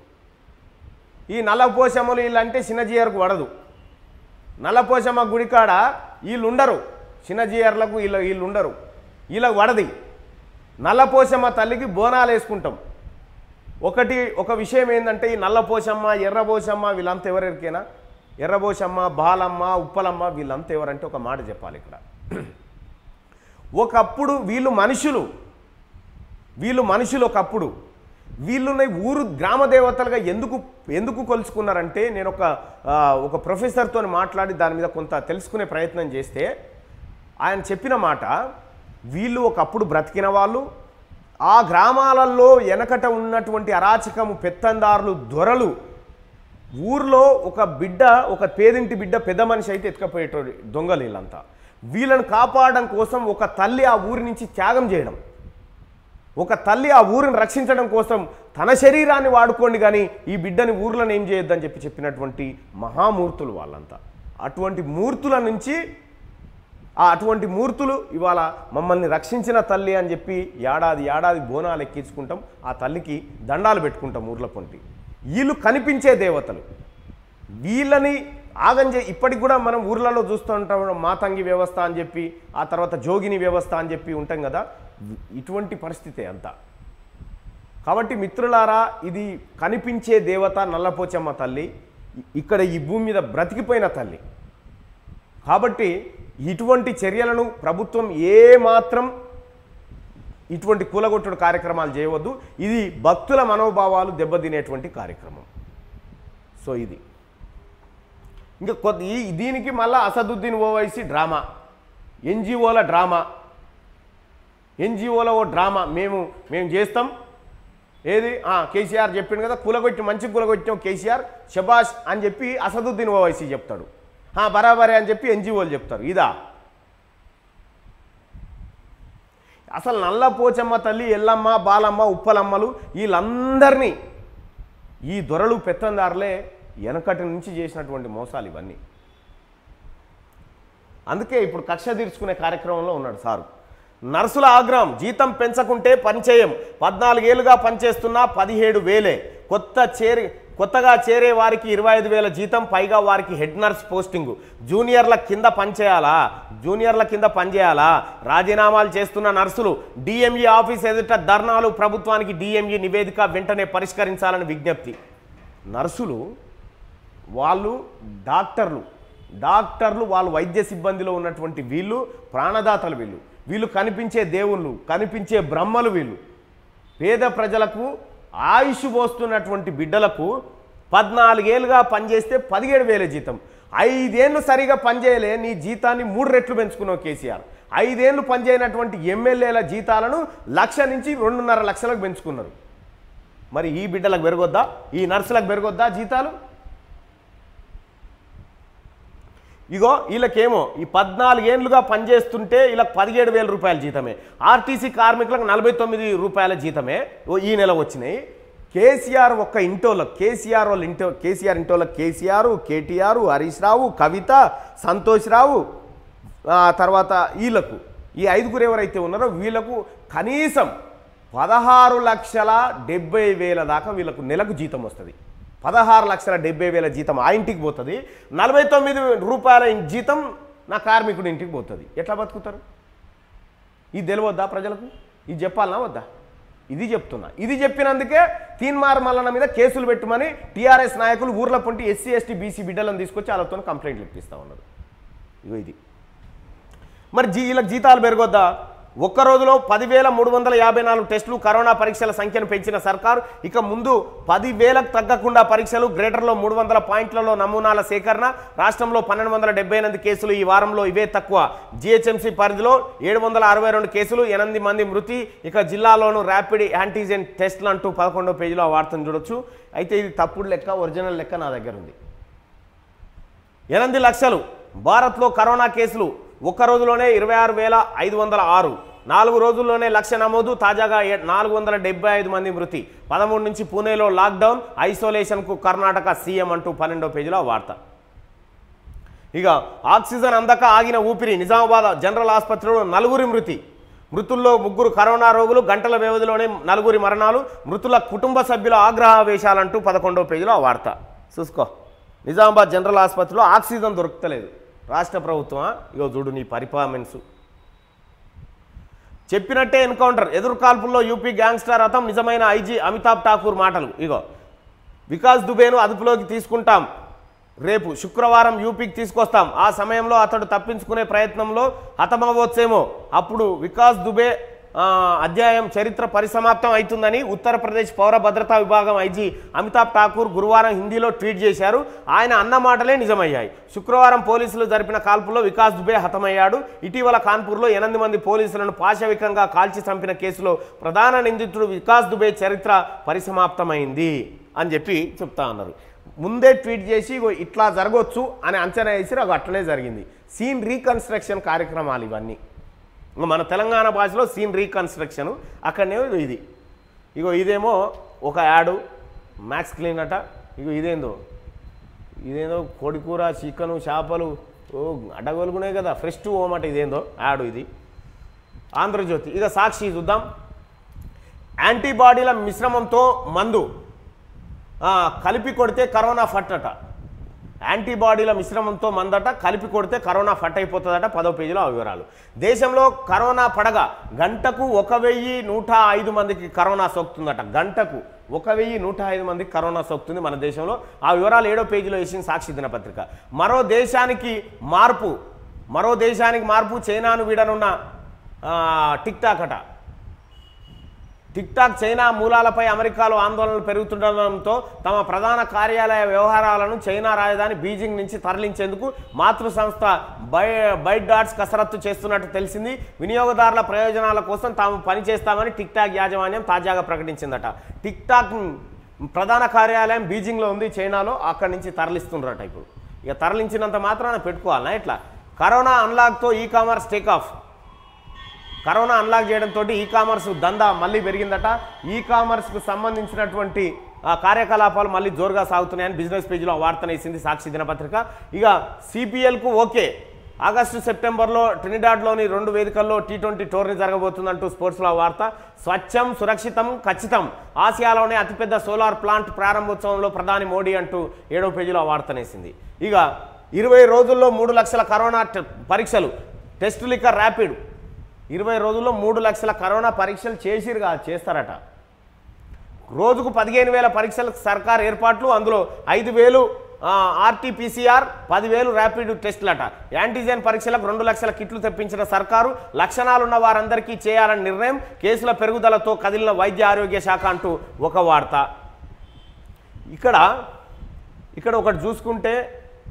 ఈ నల్లపోషమ్మలు వీళ్ళంటే చిన్నజీయర్కు పడదు నల్లపోషమ్మ గుడి కాడ వీళ్ళు ఉండరు చిన్నజీయర్లకు వీళ్ళు వీళ్ళు ఉండరు వీళ్ళకి వడది నల్లపోషమ్మ తల్లికి బోనాలు వేసుకుంటాం ఒకటి ఒక విషయం ఏంటంటే ఈ నల్లపోషమ్మ ఎర్రపోషమ్మ వీళ్ళంతా ఎవరెరికేనా ఎర్రపోషమ్మ బాలమ్మ ఉప్పలమ్మ వీళ్ళంతా ఎవరంటే ఒక మాట చెప్పాలి ఇక్కడ ఒకప్పుడు వీళ్ళు మనుషులు వీళ్ళు మనుషులు ఒకప్పుడు వీళ్ళని ఊరు గ్రామ దేవతలుగా ఎందుకు ఎందుకు కొలుచుకున్నారంటే నేను ఒక ఆ, ఒక ప్రొఫెసర్తో మాట్లాడి దాని మీద కొంత తెలుసుకునే ప్రయత్నం చేస్తే ఆయన చెప్పిన మాట వీళ్ళు ఒకప్పుడు బ్రతికిన వాళ్ళు ఆ గ్రామాలలో వెనకట ఉన్నటువంటి అరాచకము పెత్తందారులు దొరలు ఊర్లో ఒక బిడ్డ ఒక పేదింటి బిడ్డ పెద్ద మనిషి అయితే ఎత్తుకపోయేటోడు దొంగలు వీళ్ళంతా వీళ్ళని కాపాడడం కోసం ఒక తల్లి ఆ ఊరి నుంచి త్యాగం చేయడం ఒక తల్లి ఆ ఊరిని రక్షించడం కోసం తన శరీరాన్ని వాడుకోండి కానీ ఈ బిడ్డని ఊర్లను ఏం చేయొద్దని చెప్పి చెప్పినటువంటి మహామూర్తులు వాళ్ళంతా అటువంటి మూర్తుల నుంచి ఆ అటువంటి మూర్తులు ఇవాళ మమ్మల్ని రక్షించిన తల్లి అని చెప్పి ఏడాది ఏడాది బోనాలు ఎక్కించుకుంటాం ఆ తల్లికి దండాలు పెట్టుకుంటాం ఊర్ల పొంటి వీళ్ళు కనిపించే దేవతలు వీళ్ళని ఆగంజే ఇప్పటికి కూడా మనం ఊర్లలో చూస్తూ ఉంటాం మాతంగి వ్యవస్థ అని చెప్పి ఆ తర్వాత జోగిని వ్యవస్థ అని చెప్పి ఉంటాం కదా ఇటువంటి పరిస్థితే అంతా కాబట్టి మిత్రులారా ఇది కనిపించే దేవత నల్లపోచమ్మ తల్లి ఇ- ఇక్కడ ఈ భూమి మీద బ్రతికిపోయిన తల్లి కాబట్టి ఇటువంటి చర్యలను ప్రభుత్వం ఏ మాత్రం ఇటువంటి కూలగొట్టుడు కార్యక్రమాలు చేయవద్దు ఇది భక్తుల మనోభావాలు దెబ్బతినేటువంటి కార్యక్రమం సో ఇది ఇంకా కొద్ది ఈ దీనికి మళ్ళీ అసదుద్దీన్ ఓవైసీ డ్రామా ఎన్జిఓల డ్రామా ఎన్జిఓల ఓ డ్రామా మేము మేము చేస్తాం ఏది ఆ, కేసీఆర్ చెప్పిండు కదా కూలగొట్టి మంచి కూలగొట్టాం కేసీఆర్ షబాష్ అని చెప్పి అసదుద్దీన్ ఓవైసీ చెప్తాడు ఆ, బరాబరే అని చెప్పి ఎన్జిఓలు చెప్తారు ఇదా అసలు నల్ల పోచమ్మ తల్లి ఎల్లమ్మ బాలమ్మ ఉప్పలమ్మలు వీళ్ళందరినీ ఈ దొరలు పెత్తందారులే వెనకటి నుంచి చేసినటువంటి మోసాలు ఇవన్నీ అందుకే ఇప్పుడు కక్ష తీర్చుకునే కార్యక్రమంలో ఉన్నాడు సారు నర్సుల ఆగ్రహం జీతం పెంచకుంటే పనిచేయం పద్నాలుగేళ్లుగా పనిచేస్తున్నా పదిహేడు వేలే కొత్త చేరి కొత్తగా చేరే వారికి ఇరవై ఐదు వేల జీతం పైగా వారికి హెడ్ నర్స్ పోస్టింగ్ జూనియర్ల కింద పనిచేయాలా జూనియర్ల కింద పనిచేయాలా రాజీనామాలు చేస్తున్న నర్సులు డిఎంఈ ఆఫీస్ ఎదుట ధర్నాలు ప్రభుత్వానికి డిఎంఈ నివేదిక వెంటనే పరిష్కరించాలని విజ్ఞప్తి నర్సులు వాళ్ళు డాక్టర్లు డాక్టర్లు వాళ్ళు వైద్య సిబ్బందిలో ఉన్నటువంటి వీళ్ళు ప్రాణదాతలు వీళ్ళు వీళ్ళు కనిపించే దేవుళ్ళు కనిపించే బ్రహ్మలు వీళ్ళు పేద ప్రజలకు ఆయుష్ పోస్తున్నటువంటి బిడ్డలకు పద్నాలుగేళ్ళుగా పనిచేస్తే పదిహేడు వేల జీతం ఐదేళ్ళు సరిగా పనిచేయలే నీ జీతాన్ని మూడు రెట్లు పెంచుకున్నావు కేసీఆర్ ఐదేళ్ళు పనిచేయనటువంటి ఎమ్మెల్యేల జీతాలను లక్ష నుంచి రెండున్నర లక్షలకు పెంచుకున్నారు మరి ఈ బిడ్డలకు పెరగొద్దా ఈ నర్సులకు పెరగొద్దా జీతాలు ఇగో వీళ్ళకేమో ఈ పద్నాలుగేండ్లుగా పనిచేస్తుంటే వీళ్ళకి పదిహేడు వేల రూపాయల జీతమే ఆర్టీసీ కార్మికులకు నలభై తొమ్మిది రూపాయల జీతమే ఓ ఈ నెల వచ్చినాయి కేసీఆర్ ఒక్క ఇంటోళ్ళకి కేసీఆర్ వాళ్ళ ఇంటో కేసీఆర్ ఇంటోళ్ళకి కేసీఆర్ కేటీఆర్ హరీష్ రావు కవిత సంతోష్ రావు ఆ తర్వాత వీళ్ళకు ఈ ఐదుగురు ఎవరైతే ఉన్నారో వీళ్ళకు కనీసం పదహారు లక్షల డెబ్బై వేల దాకా వీళ్ళకు నెలకు జీతం వస్తుంది పదహారు లక్షల డెబ్బై వేల జీతం ఆ ఇంటికి పోతుంది నలభై తొమ్మిది రూపాయల జీతం నా కార్మికుడి ఇంటికి పోతుంది ఎట్లా బతుకుతారు ఇది తెలియవద్దా ప్రజలకు ఇది చెప్పాలనా వద్దా ఇది చెప్తున్నా ఇది చెప్పినందుకే తీన్మార్ మల్లన్న మీద కేసులు పెట్టమని టీఆర్ఎస్ నాయకులు ఊర్ల పొంటి ఎస్సీ ఎస్టీ బీసీ బిడ్డలను తీసుకొచ్చి వాళ్ళతో కంప్లైంట్లు ఇప్పిస్తూ ఉన్నారు ఇగో ఇది మరి జీ వీళ్ళకి జీతాలు పెరగొద్దా ఒక్క రోజులో పదివేల మూడు వందల యాభై నాలుగు టెస్టులు కరోనా పరీక్షల సంఖ్యను పెంచిన సర్కారు ఇక ముందు పదివేలకు తగ్గకుండా పరీక్షలు గ్రేటర్లో మూడు వందల పాయింట్లలో నమూనాల సేకరణ రాష్ట్రంలో పన్నెండు వందల డెబ్బై ఎనిమిది కేసులు ఈ వారంలో ఇవే తక్కువ జిహెచ్ఎంసీ పరిధిలో ఏడు వందల అరవై రెండు కేసులు ఎనిమిది మంది మృతి ఇక జిల్లాలోను ర్యాపిడ్ యాంటీజెన్ టెస్టులు అంటూ పదకొండో పేజీలో ఆ వార్తను చూడొచ్చు అయితే ఇది తప్పుడు లెక్క ఒరిజినల్ లెక్క నా దగ్గర ఉంది ఎనిమిది లక్షలు భారత్లో కరోనా కేసులు ఒక్క రోజులోనే ఇరవై ఆరు వేల ఐదు వందల ఆరు నాలుగు రోజుల్లోనే లక్ష నమోదు తాజాగా ఏ- నాలుగు వందల డెబ్బై ఐదు మంది మృతి పదమూడు నుంచి పూణేలో లాక్డౌన్ ఐసోలేషన్కు కర్ణాటక సీఎం అంటూ పన్నెండో పేజీలో ఆ వార్త ఇక ఆక్సిజన్ అందక ఆగిన ఊపిరి నిజామాబాద్ జనరల్ ఆసుపత్రిలో నలుగురి మృతి మృతుల్లో ముగ్గురు కరోనా రోగులు గంటల వ్యవధిలోనే నలుగురి మరణాలు మృతుల కుటుంబ సభ్యుల ఆగ్రహావేశాలంటూ పదకొండవ పేజీలో ఆ వార్త చూసుకో నిజామాబాద్ జనరల్ ఆసుపత్రిలో ఆక్సిజన్ దొరుకుతలేదు రాష్ట్ర ప్రభుత్వం ఇగో చూడు నీ పరిఫార్మెన్స్ చెప్పినట్టే ఎన్కౌంటర్ ఎదురుకాల్పుల్లో యూపీ గ్యాంగ్స్టర్ రథం నిజమైన ఐజీ అమితాబ్ ఠాకూర్ మాటలు ఇగో వికాస్ దుబేను అదుపులోకి తీసుకుంటాం రేపు శుక్రవారం యూపీకి తీసుకొస్తాం ఆ సమయంలో అతడు తప్పించుకునే ప్రయత్నంలో హతమవ్వచ్చేమో అప్పుడు వికాస్ దుబే ఆ, అధ్యాయం చరిత్ర పరిసమాప్తం అవుతుందని ఉత్తరప్రదేశ్ పౌర భద్రతా విభాగం ఐజీ అమితాబ్ ఠాకూర్ గురువారం హిందీలో ట్వీట్ చేశారు ఆయన అన్న మాటలే నిజమయ్యాయి శుక్రవారం పోలీసులు జరిపిన కాల్పుల్లో వికాస్ దుబే హతమయ్యాడు ఇటీవల కాన్పూర్లో ఎనిమిది మంది పోలీసులను పాశవికంగా కాల్చి చంపిన కేసులో ప్రధాన నిందితుడు వికాస్ దుబే చరిత్ర పరిసమాప్తమైంది అని చెప్పి చెప్తా ఉన్నారు ముందే ట్వీట్ చేసి ఇగో ఇట్లా జరగవచ్చు అని అంచనా వేసి అవి అట్లనే జరిగింది సీన్ రీకన్స్ట్రక్షన్ కార్యక్రమాలు ఇవన్నీ ఇంక మన తెలంగాణ భాషలో సీన్ రీకన్స్ట్రక్షన్ అక్కడనే ఇది ఇగో ఇదేమో ఒక యాడు మ్యాక్స్ క్లీన్ అట ఇగో ఇదేందో ఇదేందో కోడికూర చికెను చేపలు ఓ అడ్డగోలుకునే కదా ఫ్రెష్ టు హోమ్ అట ఇదేందో యాడు ఇది ఆంధ్రజ్యోతి ఇక సాక్షి చూద్దాం యాంటీబాడీల మిశ్రమంతో మందు ఆ, కలిపి కొడితే కరోనా ఫట్ అట యాంటీబాడీల మిశ్రమంతో మందట కలిపి కొడితే కరోనా ఫట్ అయిపోతుందట పదో పేజీలో ఆ వివరాలు దేశంలో కరోనా పడగ గంటకు ఒక వెయ్యి నూట ఐదు మందికి కరోనా సోకుతుందట గంటకు ఒక వెయ్యి నూట ఐదు మందికి కరోనా సోకుతుంది మన దేశంలో ఆ వివరాలు ఏడో పేజీలో వేసింది సాక్షి దినపత్రిక మరో దేశానికి మార్పు మరో దేశానికి మార్పు చైనాను వీడనున్న ఆ, టిక్ టాక్ అట టిక్ టాక్ చైనా మూలాలపై అమెరికాలో ఆందోళనలు పెరుగుతుండడంతో తమ ప్రధాన కార్యాలయ వ్యవహారాలను చైనా రాజధాని బీజింగ్ నుంచి తరలించేందుకు మాతృ సంస్థ బై బైట్ డాట్స్ కసరత్తు చేస్తున్నట్టు తెలిసింది వినియోగదారుల ప్రయోజనాల కోసం తాము పనిచేస్తామని టిక్ టాక్ యాజమాన్యం తాజాగా ప్రకటించిందట టిక్ టాక్ ప్రధాన కార్యాలయం బీజింగ్లో ఉంది చైనాలో అక్కడి నుంచి తరలిస్తుండ్రట ఇప్పుడు ఇక తరలించినంత మాత్రాన పెట్టుకోవాలనా ఇట్లా కరోనా అన్లాక్తో e commerce take off corona unlock చేయడంతో ఈ కామర్స్ దందా మళ్ళీ పెరిగిందట ఈ కామర్స్కు సంబంధించినటువంటి ఆ, కార్యకలాపాలు మళ్ళీ జోరుగా సాగుతున్నాయని బిజినెస్ పేజీలో ఆ వార్తను వేసింది సాక్షి దినపత్రిక ఇక సిపిఎల్కు ఓకే ఆగస్టు సెప్టెంబర్లో ట్రినిడాడ్లోని రెండు వేదికల్లో టీ ట్వంటీ టోర్నీ జరగబోతుందంటూ స్పోర్ట్స్లో వార్త స్వచ్ఛం సురక్షితం ఖచ్చితం ఆసియాలోనే అతిపెద్ద సోలార్ ప్లాంట్ ప్రారంభోత్సవంలో ప్రధాని మోడీ అంటూ ఏడో పేజీలో ఆ వార్తనేసింది ఇక ఇరవై రోజుల్లో మూడు లక్షల కరోనా టె- పరీక్షలు టెస్టులు ఇక ర్యాపిడ్ ఇరవై రోజుల్లో మూడు లక్షల కరోనా పరీక్షలు చేసిరుగా చేస్తారట రోజుకు పదిహేను వేల పరీక్షలకు సర్కార్ ఏర్పాట్లు అందులో ఐదు వేలు ఆర్టీపీసీఆర్ పదివేలు ర్యాపిడ్ టెస్టులట యాంటీజెన్ పరీక్షలకు రెండు లక్షల కిట్లు తెప్పించిన సర్కారు లక్షణాలున్న వారందరికీ చేయాలని నిర్ణయం కేసుల పెరుగుదలతో కదిలిన వైద్య ఆరోగ్య శాఖ అంటూ ఒక వార్త ఇక్కడ ఇక్కడ ఒకటి చూసుకుంటే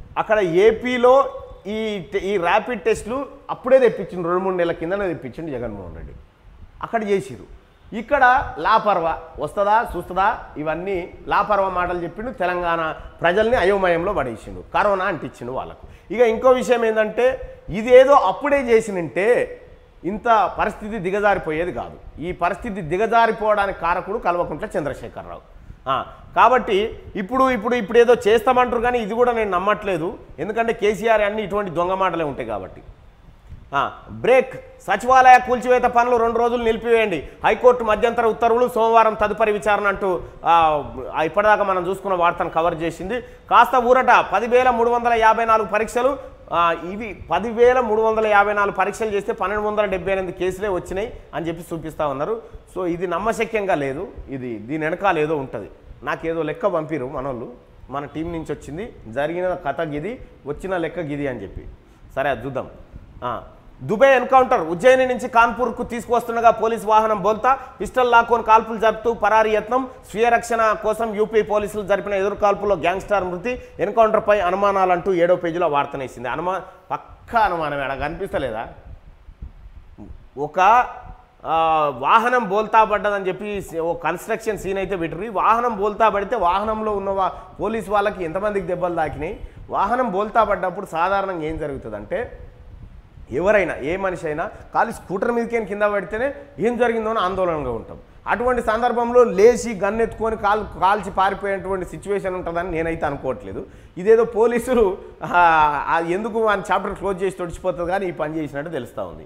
అక్కడ ఏపీలో ఈ టె- ఈ ర్యాపిడ్ టెస్టులు అప్పుడే తెప్పించిండు రెండు మూడు నెలల కిందనే తెప్పించిండు జగన్మోహన్ రెడ్డి అక్కడ చేసిరు ఇక్కడ లాపర్వా వస్తుందా చూస్తుందా ఇవన్నీ లాపర్వా మాటలు చెప్పిండు తెలంగాణ ప్రజల్ని అయోమయంలో పడేసిండు కరోనా అంటించిండు వాళ్ళకు ఇక ఇంకో విషయం ఏంటంటే ఇదేదో అప్పుడే చేసినంటే ఇంత పరిస్థితి దిగజారిపోయేది కాదు ఈ పరిస్థితి దిగజారిపోవడానికి కారకుడు కల్వకుంట్ల చంద్రశేఖరరావు ఆ, కాబట్టి ఇప్పుడు ఇప్పుడు ఇప్పుడు ఏదో చేస్తామంటారు కానీ ఇది కూడా నేను నమ్మట్లేదు ఎందుకంటే కేసీఆర్ అన్ని ఇటువంటి దొంగ మాటలే ఉంటాయి కాబట్టి ఆ, బ్రేక్ సచివాలయ కూల్చివేత పనులు రెండు రోజులు నిలిపివేయండి హైకోర్టు మధ్యంతర ఉత్తర్వులు సోమవారం తదుపరి విచారణ అంటూ ఆ, ఆ, ఇప్పటిదాకా మనం చూసుకున్న వార్తను కవర్ చేసింది కాస్త ఊరట పదివేల మూడు వందల యాభై నాలుగు పరీక్షలు ఆ, ఇవి పదివేల మూడు వందల యాభై నాలుగు పరీక్షలు చేస్తే పన్నెండు వందల డెబ్బై ఎనిమిది కేసులే వచ్చినాయి అని చెప్పి చూపిస్తా ఉన్నారు సో ఇది నమ్మశక్యంగా లేదు ఇది దీని వెనకాల ఏదో ఉంటుంది నాకేదో లెక్క పంపిరు మనోళ్ళు మన టీం నుంచి వచ్చింది జరిగిన కథ గిది వచ్చిన లెక్క గిది అని చెప్పి సరే అది చూద్దాం ఆ, దుబాయ్ ఎన్కౌంటర్ ఉజ్జయిని నుంచి కాన్పూర్కు తీసుకువస్తుండగా పోలీస్ వాహనం బోల్తా పిస్టల్ లాక్కొని కాల్పులు జరుపుతూ పరారీ యత్నం స్వీయ రక్షణ కోసం యూపీ పోలీసులు జరిపిన ఎదురు కాల్పుల్లో గ్యాంగ్స్టార్ మృతి ఎన్కౌంటర్పై అనుమానాలంటూ ఏడో పేజీలో వార్తనేసింది అనుమా పక్కా అనుమానం ఎడ కనిపిస్తలేదా ఒక ఆ, వాహనం బోల్తా పడ్డదని చెప్పి ఓ కన్స్ట్రక్షన్ సీన్ అయితే పెట్టరు ఈ వాహనం బోల్తా పడితే వాహనంలో ఉన్న వా పోలీస్ వాళ్ళకి ఎంతమందికి దెబ్బలు తాకినాయి వాహనం బోల్తా పడ్డప్పుడు సాధారణంగా ఏం జరుగుతుందంటే ఎవరైనా ఏ మనిషి అయినా ఖాళీ స్కూటర్ మీదకి కింద పడితేనే ఏం జరిగిందో అని ఆందోళనగా ఉంటాం అటువంటి సందర్భంలో లేచి గన్నెత్తుకొని కాల్ కాల్చి పారిపోయేటువంటి సిచ్యువేషన్ ఉంటుందని నేనైతే అనుకోవట్లేదు ఇదేదో పోలీసులు ఆ, ఆ, ఎందుకు అని చాప్టర్ క్లోజ్ చేసి తొడిచిపోతుంది కానీ ఈ పని చేసినట్టు తెలుస్తూ ఉంది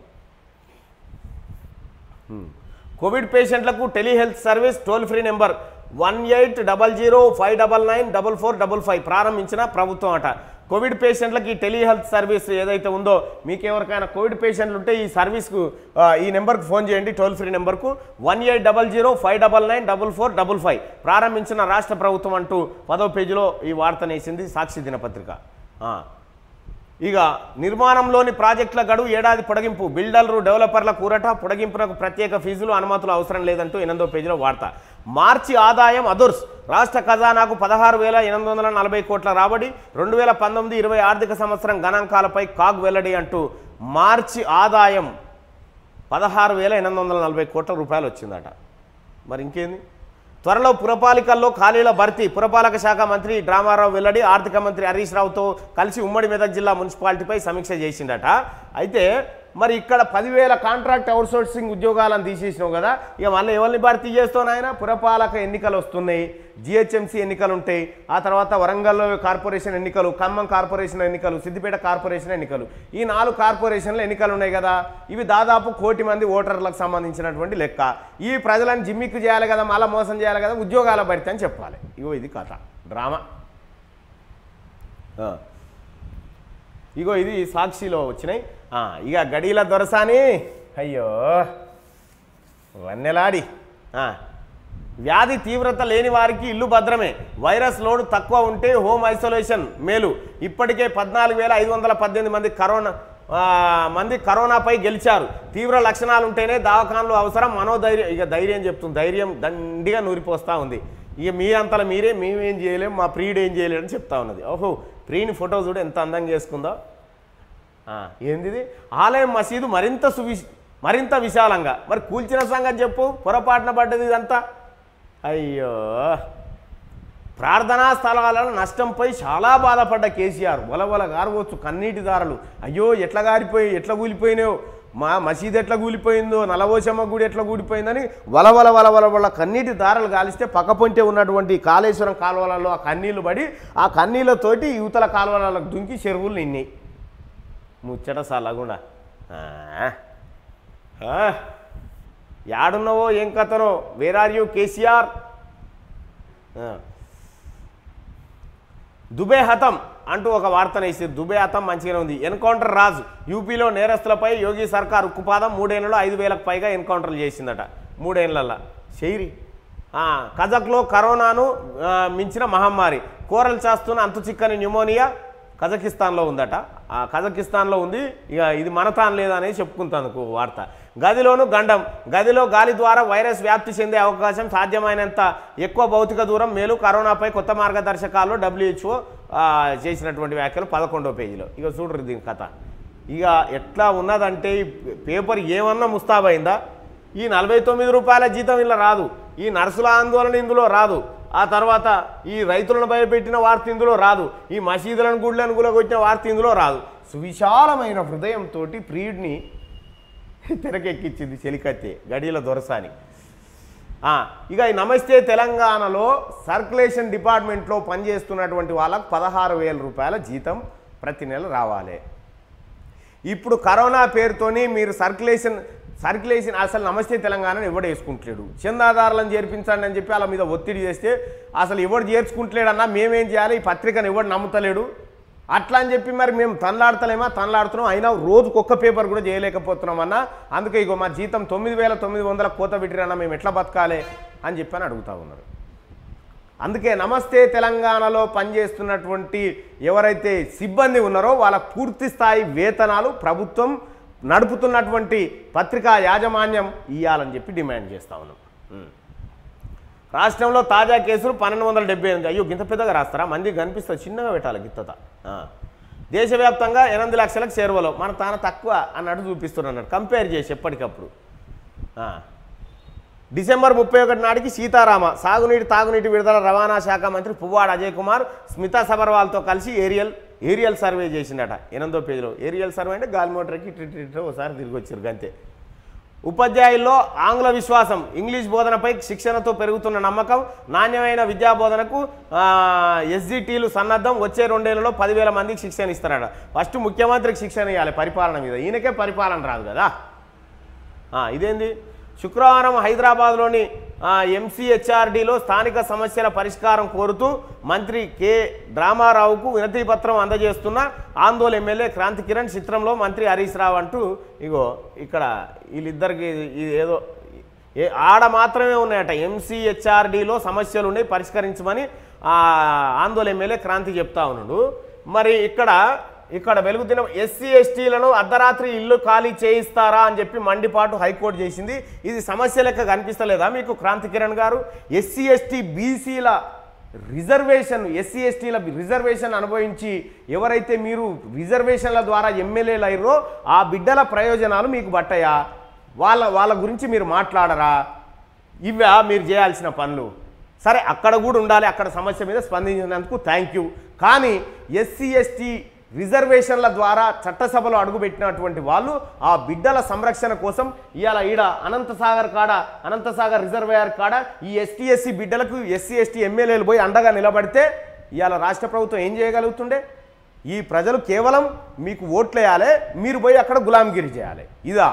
కోవిడ్ పేషెంట్లకు telehealth service toll free number one eight double zero five double nine double four double five ప్రారంభించిన ప్రభుత్వం అట కోవిడ్ పేషెంట్లకి టెలిహెల్త్ సర్వీస్ ఏదైతే ఉందో మీకు ఎవరికైనా కోవిడ్ పేషెంట్లు ఉంటే ఈ సర్వీస్కు ఆ, ఈ నెంబర్కు ఫోన్ చేయండి టోల్ ఫ్రీ నెంబర్కు one eight double zero five double nine double four double five ప్రారంభించిన రాష్ట్ర ప్రభుత్వం అంటూ పదో పేజీలో ఈ వార్తనేసింది సాక్షి దినపత్రిక ఆ. ఇక నిర్మాణంలోని ప్రాజెక్టుల గడువు ఏడాది పొడిగింపు బిల్డర్లు డెవలపర్ల కూరట పొడిగింపునకు ప్రత్యేక ఫీజులు అనుమతులు అవసరం లేదంటూ ఎనిమిదో పేజీలో వార్త మార్చి ఆదాయం అదుర్స్ రాష్ట్ర ఖజానాకు పదహారు వేల ఎనిమిది వందల నలభై కోట్ల రాబడి రెండు వేల పంతొమ్మిది ఇరవై ఆర్థిక సంవత్సరం గణాంకాలపై కాగ్ వెల్లడి అంటూ మార్చి ఆదాయం పదహారు వేల ఎనిమిది వందల నలభై కోట్ల రూపాయలు వచ్చిందట మరి ఇంకేంది త్వరలో పురపాలికల్లో ఖాళీల భర్తీ పురపాలక శాఖ మంత్రి డ్రామారావు వెల్లడి ఆర్థిక మంత్రి హరీష్ రావుతో కలిసి ఉమ్మడి మెదక్ జిల్లా మున్సిపాలిటీపై సమీక్ష చేసిండట అయితే మరి ఇక్కడ పదివేల కాంట్రాక్ట్ అవుట్సోర్సింగ్ ఉద్యోగాలను తీసేసినావు కదా ఇక మళ్ళీ ఎవరిని భర్తీ చేస్తావు నాయన పురపాలక ఎన్నికలు వస్తున్నాయి జిహెచ్ఎంసీ ఎన్నికలు ఉంటాయి ఆ తర్వాత వరంగల్ కార్పొరేషన్ ఎన్నికలు ఖమ్మం కార్పొరేషన్ ఎన్నికలు సిద్దిపేట కార్పొరేషన్ ఎన్నికలు ఈ నాలుగు కార్పొరేషన్ల ఎన్నికలు ఉన్నాయి కదా ఇవి దాదాపు కోటి మంది ఓటర్లకు సంబంధించినటువంటి లెక్క ఈ ప్రజలను జిమ్మిక్కు చేయాలి కదా మళ్ళీ మోసం చేయాలి కదా ఉద్యోగాల భర్తీ అని చెప్పాలి ఇగో ఇది కథ డ్రామా ఆ. ఇగో ఇది సాక్షిలో వచ్చినాయి ఆ, ఇక గడీల దొరసాని అయ్యో వన్నెలాడి ఆ, వ్యాధి తీవ్రత లేని వారికి ఇల్లు భద్రమే వైరస్ లోడ్ తక్కువ ఉంటే హోమ్ ఐసోలేషన్ మేలు ఇప్పటికే పద్నాలుగు వేల ఐదు వందల పద్దెనిమిది మంది కరోనా ఆ, మంది కరోనాపై గెలిచారు తీవ్ర లక్షణాలు ఉంటేనే దవాఖానలు అవసరం మనోధైర్యం ఇక ధైర్యం చెప్తుంది ధైర్యం దండిగా నూరిపోస్తూ ఉంది ఇక మీ అంతలో మీరే మేమేం చేయలేం మా ప్రియుడు ఏం చేయలేడని చెప్తా ఉన్నది ఓహో ప్రియుని ఫోటో చూడు ఎంత అందంగా చేసుకుందో ఆ, ఏంది ఇది? ఆలయం మసీదు మరింత సువి మరింత విశాలంగా మరి కూల్చిన సంగతి చెప్పు పొరపాటున పడ్డది ఇదంతా అయ్యో ప్రార్థనా స్థలాల నష్టంపై చాలా బాధపడ్డ కేసీఆర్ వలవల గారవచ్చు కన్నీటి దారులు అయ్యో ఎట్లా గారిపోయి ఎట్లా కూలిపోయినాయో మా మసీదు ఎట్లా కూలిపోయిందో నలవోశమ్మ గుడి ఎట్లా కూలిపోయిందని వలవల వలవల వల్ల కన్నీటి దారాలు కాలిస్తే పక్కపొంటే ఉన్నటువంటి కాళేశ్వరం కాలువలలో ఆ కన్నీళ్లు పడి ఆ కన్నీళ్ళతోటి యువతల కాలువలకు దుంకి చెరువులు నిన్నాయి ముచ్చట సల్లగుండా ఆ. ఆ. యాడున్నావో ఏం కథనో వేర్ ఆర్ యూ కేసీఆర్ ఆ. దుబే హతం అంటూ ఒక వార్తను వేసి దుబే హతం మంచిగానే ఉంది ఎన్కౌంటర్ రాజు యూపీలో నేరస్తులపై యోగి సర్కార్ ఉక్కుపాదం మూడేళ్లలో ఐదు వేలకు పైగా ఎన్కౌంటర్లు చేసిందట మూడేళ్లలో చెయ్యి కజక్లో కరోనాను ఆ, మించిన మహమ్మారి కూరలు చేస్తున్న అంతు చిక్కని న్యూమోనియా కజకిస్తాన్లో ఉందట ఆ కజకిస్తాన్లో ఉంది ఇక ఇది మన తాను లేదా అనేది చెప్పుకుంటాను వార్త గదిలోను గండం గదిలో గాలి ద్వారా వైరస్ వ్యాప్తి చెందే అవకాశం సాధ్యమైనంత ఎక్కువ భౌతిక దూరం మేలు కరోనాపై కొత్త మార్గదర్శకాల్లో డబ్ల్యూహెచ్ఓ చేసినటువంటి వ్యాఖ్యలు పదకొండో పేజీలో ఇక చూడరు దీని కథ ఇక ఎట్లా ఉన్నదంటే ఈ పేపర్ ఏమన్నా ముస్తాబైందా ఈ నలభై తొమ్మిది రూపాయల జీతం ఇలా రాదు ఈ నర్సుల ఆందోళన ఇందులో రాదు ఆ తర్వాత ఈ రైతులను భయపెట్టిన వార్త ఇందులో రాదు ఈ మసీదులను గుడ్లను గులగొట్టిన వార్త ఇందులో రాదు సువిశాలమైన హృదయంతో ప్రియుడిని తెరకెక్కించింది చెలికత్తే గడియల దొరసాని ఆ, ఇక ఈ నమస్తే తెలంగాణలో సర్క్యులేషన్ డిపార్ట్మెంట్లో పనిచేస్తున్నటువంటి వాళ్ళకు పదహారు వేల రూపాయల జీతం ప్రతి నెల రావాలి ఇప్పుడు కరోనా పేరుతోని మీరు సర్క్యులేషన్ సర్క్యులేషన్ అసలు నమస్తే తెలంగాణను ఎవడు వేసుకుంటలేడు చందాదారులను చేర్పించండి అని చెప్పి వాళ్ళ మీద ఒత్తిడి చేస్తే అసలు ఎవడు చేర్చుకుంటలేడన్నా మేమేం చేయాలి ఈ పత్రికను ఎవడు నమ్ముతలేడు అట్లా అని చెప్పి మరి మేము తనలాడతలేమా తనలాడుతున్నాం అయినా రోజుకు ఒక్క పేపర్ కూడా చేయలేకపోతున్నామన్నా అందుకే ఇగో మా జీతం తొమ్మిది వేల తొమ్మిది వందల కోత పెట్టిరన్నా మేము ఎట్లా బతకాలి అని చెప్పి అని అడుగుతా ఉన్నారు అందుకే నమస్తే తెలంగాణలో పనిచేస్తున్నటువంటి ఎవరైతే సిబ్బంది ఉన్నారో వాళ్ళ పూర్తి స్థాయి వేతనాలు ప్రభుత్వం నడుపుతున్నటువంటి పత్రికా యాజమాన్యం ఇవ్వాలని చెప్పి డిమాండ్ చేస్తా ఉన్నాం ఉం. రాష్ట్రంలో తాజా కేసులు పన్నెండు వందల డెబ్బై ఎనిమిది అయ్యో గింత పెద్దగా రాస్తారా మంది కనిపిస్తుంది చిన్నగా పెట్టాలి గిత్తత ఆ. దేశవ్యాప్తంగా ఎనిమిది లక్షలకు చేరువలో మన తాను తక్కువ అన్నట్టు చూపిస్తున్నారు కంపేర్ చేసి ఎప్పటికప్పుడు ఆ. డిసెంబర్ ముప్పై ఒకటి నాటికి సీతారామ సాగునీటి తాగునీటి విడుదల రవాణా శాఖ మంత్రి పువ్వాడ అజయ్ కుమార్ స్మితా సబర్వాల్తో కలిసి ఏరియల్ ఏరియల్ సర్వే చేసిండట ఎనిమిదో పేజీలో ఏరియల్ సర్వే అంటే గాలి మోటార్కి ఇటు ఇటు ఇటు ఒకసారి తిరిగి వచ్చారు అంతే ఉపాధ్యాయుల్లో ఆంగ్ల విశ్వాసం ఇంగ్లీష్ బోధనపై శిక్షణతో పెరుగుతున్న నమ్మకం నాణ్యమైన విద్యా బోధనకు ఎస్జిటీలు సన్నద్ధం వచ్చే రెండేళ్లలో పదివేల మందికి శిక్షణ ఇస్తారట ఫస్ట్ ముఖ్యమంత్రికి శిక్షణ ఇవ్వాలి పరిపాలన మీద ఈయనకే పరిపాలన రాదు కదా ఆ, ఇదేంది శుక్రవారం హైదరాబాద్లోని ఎంసీహెచ్ఆర్డీలో స్థానిక సమస్యల పరిష్కారం కోరుతూ మంత్రి కె డ్రామారావుకు వినతి పత్రం అందజేస్తున్న ఆందోళన ఎమ్మెల్యే క్రాంతి కిరణ్ చిత్రంలో మంత్రి హరీష్ రావు అంటూ ఇగో ఇక్కడ వీళ్ళిద్దరికి ఇది ఏదో ఏ ఆడ మాత్రమే ఉన్నాయట ఎంసీహెచ్ఆర్డీలో సమస్యలు ఉన్నాయి పరిష్కరించమని ఆ ఆందోళన ఎమ్మెల్యే క్రాంతి చెప్తా ఉన్నాడు మరి ఇక్కడ ఇక్కడ వెలుగుతున్న ఎస్సీ ఎస్టీలను అర్ధరాత్రి ఇల్లు ఖాళీ చేయిస్తారా అని చెప్పి మండిపాటు హైకోర్టు చేసింది ఇది సమస్య లెక్క కనిపిస్తలేదా మీకు క్రాంతి కిరణ్ గారు ఎస్సీ ఎస్టీ బీసీల రిజర్వేషన్ ఎస్సీ ఎస్టీల రిజర్వేషన్ అనుభవించి ఎవరైతే మీరు రిజర్వేషన్ల ద్వారా ఎమ్మెల్యేలు అయ్యారో ఆ బిడ్డల ప్రయోజనాలు మీకు బట్టయా వాళ్ళ వాళ్ళ గురించి మీరు మాట్లాడరా ఇవా మీరు చేయాల్సిన పనులు సరే అక్కడ కూడా ఉండాలి అక్కడ సమస్య మీద స్పందించినందుకు థ్యాంక్ యూ కానీ ఎస్సీ ఎస్టీ రిజర్వేషన్ల ద్వారా చట్టసభలో అడుగుపెట్టినటువంటి వాళ్ళు ఆ బిడ్డల సంరక్షణ కోసం ఇవాళ ఈడ అనంతసాగర్ కాడ అనంతసాగర్ రిజర్వేయర్ కాడ ఈ ఎస్టీ ఎస్సీ బిడ్డలకు ఎస్సీ ఎస్టీ ఎమ్మెల్యేలు పోయి అండగా నిలబడితే ఇవాళ రాష్ట్ర ప్రభుత్వం ఏం చేయగలుగుతుండే ఈ ప్రజలు కేవలం మీకు ఓట్లేయాలి మీరు పోయి అక్కడ గులాంగిరి చేయాలి ఇదా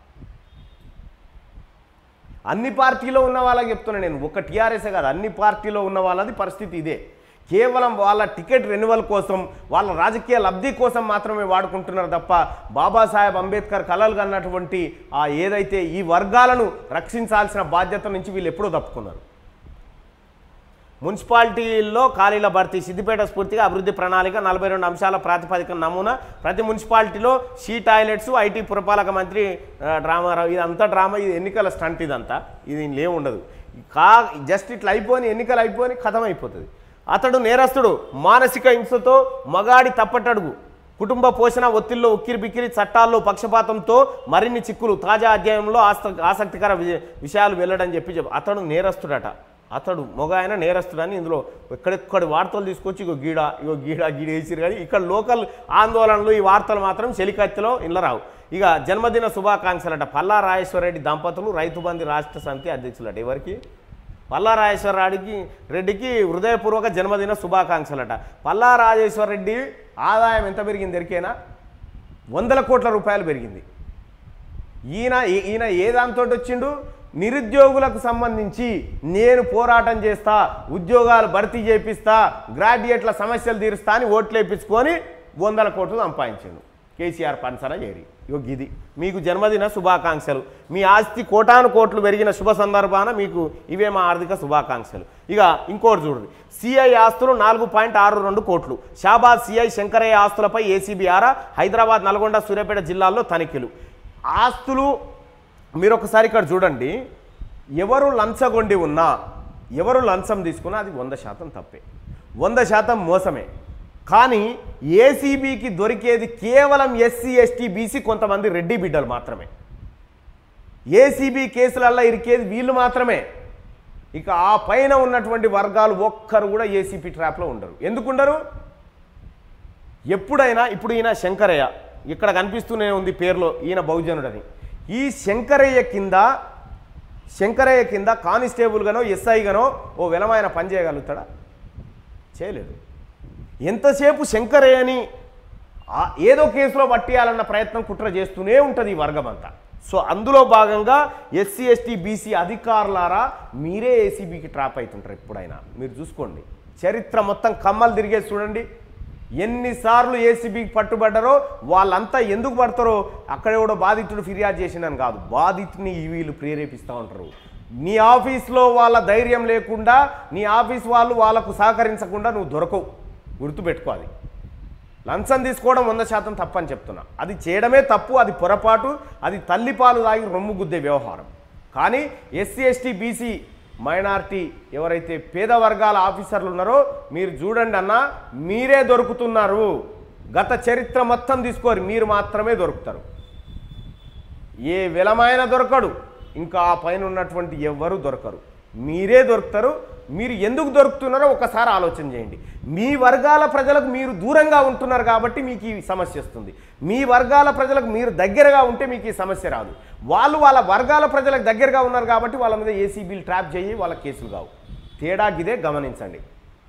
అన్ని పార్టీలో ఉన్న వాళ్ళకి చెప్తున్నా నేను ఒక టీఆర్ఎస్ఏ కాదు అన్ని పార్టీలో ఉన్న వాళ్ళది పరిస్థితి ఇదే కేవలం వాళ్ళ టికెట్ రెన్యువల్ కోసం వాళ్ళ రాజకీయ లబ్ధి కోసం మాత్రమే వాడుకుంటున్నారు తప్ప బాబాసాహెబ్ అంబేద్కర్ కలలు కన్నటువంటి ఆ ఏదైతే ఈ వర్గాలను రక్షించాల్సిన బాధ్యత నుంచి వీళ్ళు ఎప్పుడూ తప్పుకున్నారు మున్సిపాలిటీల్లో ఖాళీల భర్తీ సిద్దిపేట స్ఫూర్తిగా అభివృద్ధి ప్రణాళిక నలభై రెండు అంశాల ప్రాతిపదిక నమూనా ప్రతి మున్సిపాలిటీలో షీ టాయిలెట్స్ ఐటీ పురపాలక మంత్రి ఆ, డ్రామారావు ఇదంతా డ్రామా ఇది ఎన్నికల స్టంట్ ఇదంతా ఇది ఇందులో ఉండదు కా జస్ట్ ఇట్లా అయిపోని ఎన్నికలు అయిపోని కథం అయిపోతుంది అతడు నేరస్తుడు మానసిక హింసతో మగాడి తప్పటడుగు కుటుంబ పోషణ ఒత్తిళ్లు ఉక్కిరి బిక్కిరి చట్టాల్లో పక్షపాతంతో మరిన్ని చిక్కులు తాజా అధ్యాయంలో ఆస్త ఆసక్తికర వి- విషయాలు వెళ్ళడని చెప్పి చెప్పు అతడు నేరస్తుడట అతడు మొగ ఆయన నేరస్తుడని ఇందులో ఎక్కడెక్కడి వార్తలు తీసుకొచ్చి ఇగో గీడ ఇగో గీడ గీడ వేసిరు కానీ ఇక్కడ లోకల్ ఆందోళనలు ఈ వార్తలు మాత్రం చెలికత్తిలో ఇంట్లో రావు ఇక జన్మదిన శుభాకాంక్షలట పల్లా రాజేశ్వరరెడ్డి దంపతులు రైతు బంధు రాష్ట్ర సమితి అధ్యక్షులట ఎవరికి పల్లా రాజేశ్వరరెడ్డికి రెడ్డికి హృదయపూర్వక జన్మదిన శుభాకాంక్షలట పల్లా రాజేశ్వరరెడ్డి ఆదాయం ఎంత పెరిగింది ఎరికేనా వందల కోట్ల రూపాయలు పెరిగింది ఈయన ఈ- ఈయన ఏ దాంతో వచ్చిండు నిరుద్యోగులకు సంబంధించి నేను పోరాటం చేస్తా ఉద్యోగాలు భర్తీ చేపిస్తా గ్రాడ్యుయేట్ల సమస్యలు తీరుస్తా అని ఓట్లు వేయించుకొని వందల కోట్లు సంపాదించిండు కేసీఆర్ పన్సన చేరి ఇగో గిది మీకు జన్మదిన శుభాకాంక్షలు మీ ఆస్తి కోటాను కోట్లు పెరిగిన శుభ సందర్భాన మీకు ఇవే మా ఆర్థిక శుభాకాంక్షలు ఇక ఇంకోటి చూడండి సిఐ ఆస్తులు నాలుగు పాయింట్ ఆరు రెండు కోట్లు షాబాద్ సిఐ శంకరయ్య ఆస్తులపై ఏసీబీ ఆరా హైదరాబాద్ నల్గొండ సూర్యాపేట జిల్లాల్లో తనిఖీలు ఆస్తులు మీరు ఒకసారి ఇక్కడ చూడండి ఎవరు లంచగొండి ఉన్నా ఎవరు లంచం తీసుకున్నా అది వంద శాతం తప్పే వంద శాతం మోసమే కానీ ఏసీబీకి దొరికేది కేవలం ఎస్సీ ఎస్టీ బీసీ కొంతమంది రెడ్డి బిడ్డలు మాత్రమే ఏసీబీ కేసులల్లో ఇరికేది వీళ్ళు మాత్రమే ఇక ఆ పైన ఉన్నటువంటి వర్గాలు ఒక్కరు కూడా ఏసీపీ ట్రాప్లో ఉండరు ఎందుకు ఉండరు ఎప్పుడైనా ఇప్పుడు ఈయన శంకరయ్య ఇక్కడ కనిపిస్తూనే ఉంది పేరులో ఈయన బహుజనుడని ఈ శంకరయ్య కింద శంకరయ్య కింద కానిస్టేబుల్గానో ఎస్ఐగానో ఓ వెలమైన పని చేయగలుగుతాడా చేయలేడు ఎంతసేపు శంకరయ్యని ఆ- ఏదో కేసులో పట్టేయాలన్న ప్రయత్నం కుట్ర చేస్తూనే ఉంటుంది ఈ వర్గం అంతా సో అందులో భాగంగా ఎస్సీ ఎస్టీ బీసీ అధికారులారా మీరే ఏసీబీకి ట్రాప్ అవుతుంటారు ఎప్పుడైనా మీరు చూసుకోండి చరిత్ర మొత్తం కమ్మలు తిరిగేసి చూడండి ఎన్నిసార్లు ఏసీబీకి పట్టుబడ్డారో వాళ్ళంతా ఎందుకు పడతారో అక్కడ కూడా బాధితుడు ఫిర్యాదు చేసిండని కాదు బాధితుని వీళ్ళు ప్రేరేపిస్తూ ఉంటారు నీ ఆఫీస్లో వాళ్ళ ధైర్యం లేకుండా నీ ఆఫీస్ వాళ్ళు వాళ్ళకు సహకరించకుండా నువ్వు దొరకవు గుర్తుపెట్టుకో అది లంచం తీసుకోవడం వంద శాతం తప్పని చెప్తున్నా అది చేయడమే తప్పు అది పొరపాటు అది తల్లిపాలు తాగి రొమ్ము గుద్దే వ్యవహారం కానీ ఎస్సీ ఎస్టీ బీసీ మైనార్టీ ఎవరైతే పేద వర్గాల ఆఫీసర్లు ఉన్నారో మీరు చూడండి అన్న మీరే దొరుకుతున్నారు గత చరిత్ర మొత్తం తీసుకోరు మీరు మాత్రమే దొరుకుతారు ఏ విలమైన దొరకడు ఇంకా ఆ పైన ఉన్నటువంటి ఎవ్వరూ దొరకరు మీరే దొరుకుతారు మీరు ఎందుకు దొరుకుతున్నారో ఒకసారి ఆలోచన చేయండి మీ వర్గాల ప్రజలకు మీరు దూరంగా ఉంటున్నారు కాబట్టి మీకు ఈ సమస్య వస్తుంది మీ వర్గాల ప్రజలకు మీరు దగ్గరగా ఉంటే మీకు ఈ సమస్య రాదు వాళ్ళు వాళ్ళ వర్గాల ప్రజలకు దగ్గరగా ఉన్నారు కాబట్టి వాళ్ళ మీద ఏసీబీలు ట్రాప్ చేయి వాళ్ళ కేసులు కావు తేడా గిదే గమనించండి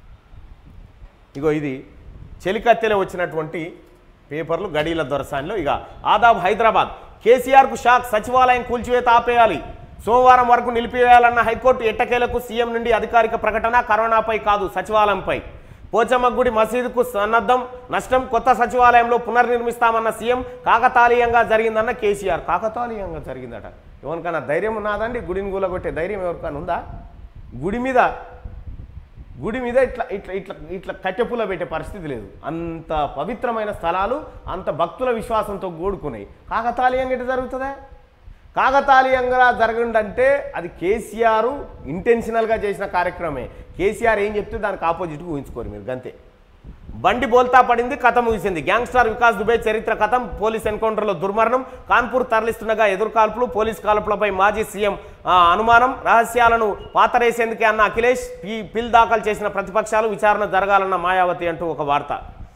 ఇగో ఇది చెలికత్తెలో వచ్చినటువంటి పేపర్లు గడీల దొరసానిలో ఇక ఆదాబ్ హైదరాబాద్ కేసీఆర్కు షాక్ సచివాలయం కూల్చివేత ఆపేయాలి సోమవారం వరకు నిలిపివేయాలన్న హైకోర్టు ఎట్టకేలకు సీఎం నుండి అధికారిక ప్రకటన కరోనాపై కాదు సచివాలయంపై పోచమ్మగుడి మసీదుకు సన్నద్ధం నష్టం కొత్త సచివాలయంలో పునర్నిర్మిస్తామన్న సీఎం కాకతాళీయంగా జరిగిందన్న కేసీఆర్ కాకతాళీయంగా జరిగిందట ఎవరికైనా ధైర్యం ఉన్నదండి గుడిని కూలగొట్టే ధైర్యం ఎవరికైనా ఉందా గుడి మీద గుడి మీద ఇట్లా ఇట్లా ఇట్లా ఇట్లా కట్టెపుల పెట్టే పరిస్థితి లేదు అంత పవిత్రమైన స్థలాలు అంత భక్తుల విశ్వాసంతో కూడుకున్నాయి కాకతాళీయంగా ఎట్లా జరుగుతుందా కాకతాళీయంగా జరగండంటే అది కేసీఆర్ ఇంటెన్షనల్గా చేసిన కార్యక్రమమే కేసీఆర్ ఏం చెప్తే దానికి ఆపోజిట్గా ఊహించుకోరు మీరు గంతే బండి బోల్తా పడింది కథ ముగిసింది గ్యాంగ్స్టార్ వికాస్ దుబే చరిత్ర కథం పోలీస్ ఎన్కౌంటర్లో దుర్మరణం కాన్పూర్ తరలిస్తుండగా ఎదురుకాల్పులు పోలీస్ కాల్పులపై మాజీ సీఎం ఆ, అనుమానం రహస్యాలను పాతరేసేందుకే అన్న అఖిలేష్ ఈ పిల్ దాఖలు చేసిన ప్రతిపక్షాలు విచారణ జరగాలన్న మాయావతి అంటూ ఒక వార్త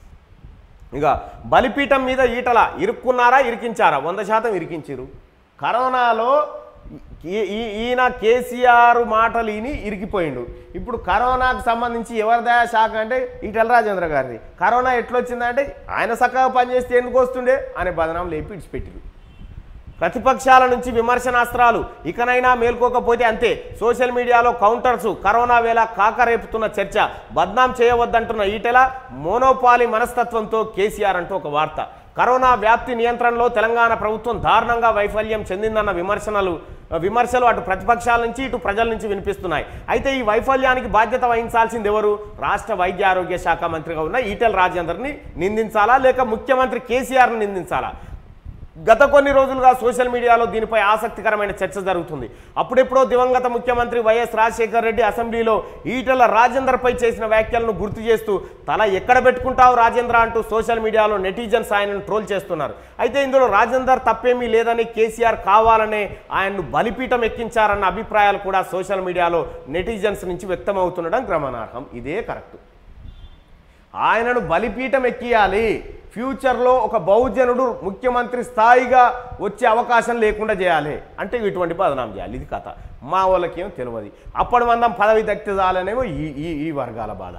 ఇక బలిపీఠం మీద ఈటల ఇరుక్కున్నారా ఇరికించారా వంద శాతం ఇరికించారు కరోనాలో ఈ- ఈ- ఈయన కేసీఆర్ మాటలు ఈని ఇరికిపోయిండు ఇప్పుడు కరోనాకు సంబంధించి ఎవరిదా శాఖ అంటే ఈటల రాజేంద్ర గారిది కరోనా ఎట్లొచ్చిందంటే ఆయన చక్కగా పనిచేస్తే ఎందుకు వస్తుండే అనే బదనాం లేపి ఇడిచిపెట్టిరు ప్రతిపక్షాల నుంచి విమర్శనాస్త్రాలు ఇకనైనా మేల్కోకపోతే అంతే సోషల్ మీడియాలో కౌంటర్స్ కరోనా వేళ కాకరేపుతున్న చర్చ బద్నాం చేయవద్దంటున్న ఈటెల మోనోపాలి మనస్తత్వంతో కేసీఆర్ అంటూ ఒక వార్త కరోనా వ్యాప్తి నియంత్రణలో తెలంగాణ ప్రభుత్వం దారుణంగా వైఫల్యం చెందిందన్న విమర్శనలు విమర్శలు అటు ప్రతిపక్షాల నుంచి ఇటు ప్రజల నుంచి వినిపిస్తున్నాయి అయితే ఈ వైఫల్యానికి బాధ్యత వహించాల్సింది ఎవరు రాష్ట్ర వైద్య ఆరోగ్య శాఖ మంత్రిగా ఉన్న ఈటెల రాజేందర్ని నిందించాలా లేక ముఖ్యమంత్రి కేసీఆర్ని నిందించాలా గత కొన్ని రోజులుగా సోషల్ మీడియాలో దీనిపై ఆసక్తికరమైన చర్చ జరుగుతుంది అప్పుడెప్పుడో దివంగత ముఖ్యమంత్రి వైఎస్ రాజశేఖర్ రెడ్డి అసెంబ్లీలో ఈటెల రాజేందర్పై చేసిన వ్యాఖ్యలను గుర్తు చేస్తూ తల ఎక్కడ పెట్టుకుంటావు రాజేంద్ర అంటూ సోషల్ మీడియాలో నెటిజన్స్ ఆయనను ట్రోల్ చేస్తున్నారు అయితే ఇందులో రాజేందర్ తప్పేమీ లేదని కేసీఆర్ కావాలనే ఆయన్ను బలిపీఠం ఎక్కించారన్న అభిప్రాయాలు కూడా సోషల్ మీడియాలో నెటిజన్స్ నుంచి వ్యక్తమవుతుండడం గమనార్హం ఇదే కరెక్ట్ ఆయనను బలిపీఠం ఎక్కియాలి ఫ్యూచర్లో ఒక బహుజనుడు ముఖ్యమంత్రి స్థాయిగా వచ్చే అవకాశం లేకుండా చేయాలి అంటే ఇటువంటి బదనాం చేయాలి ఇది కథ మా వాళ్ళకేమో తెలియదు అప్పటి మందం పదవి దక్కితే చాలనేమో ఈ ఈ ఈ వర్గాల బాధ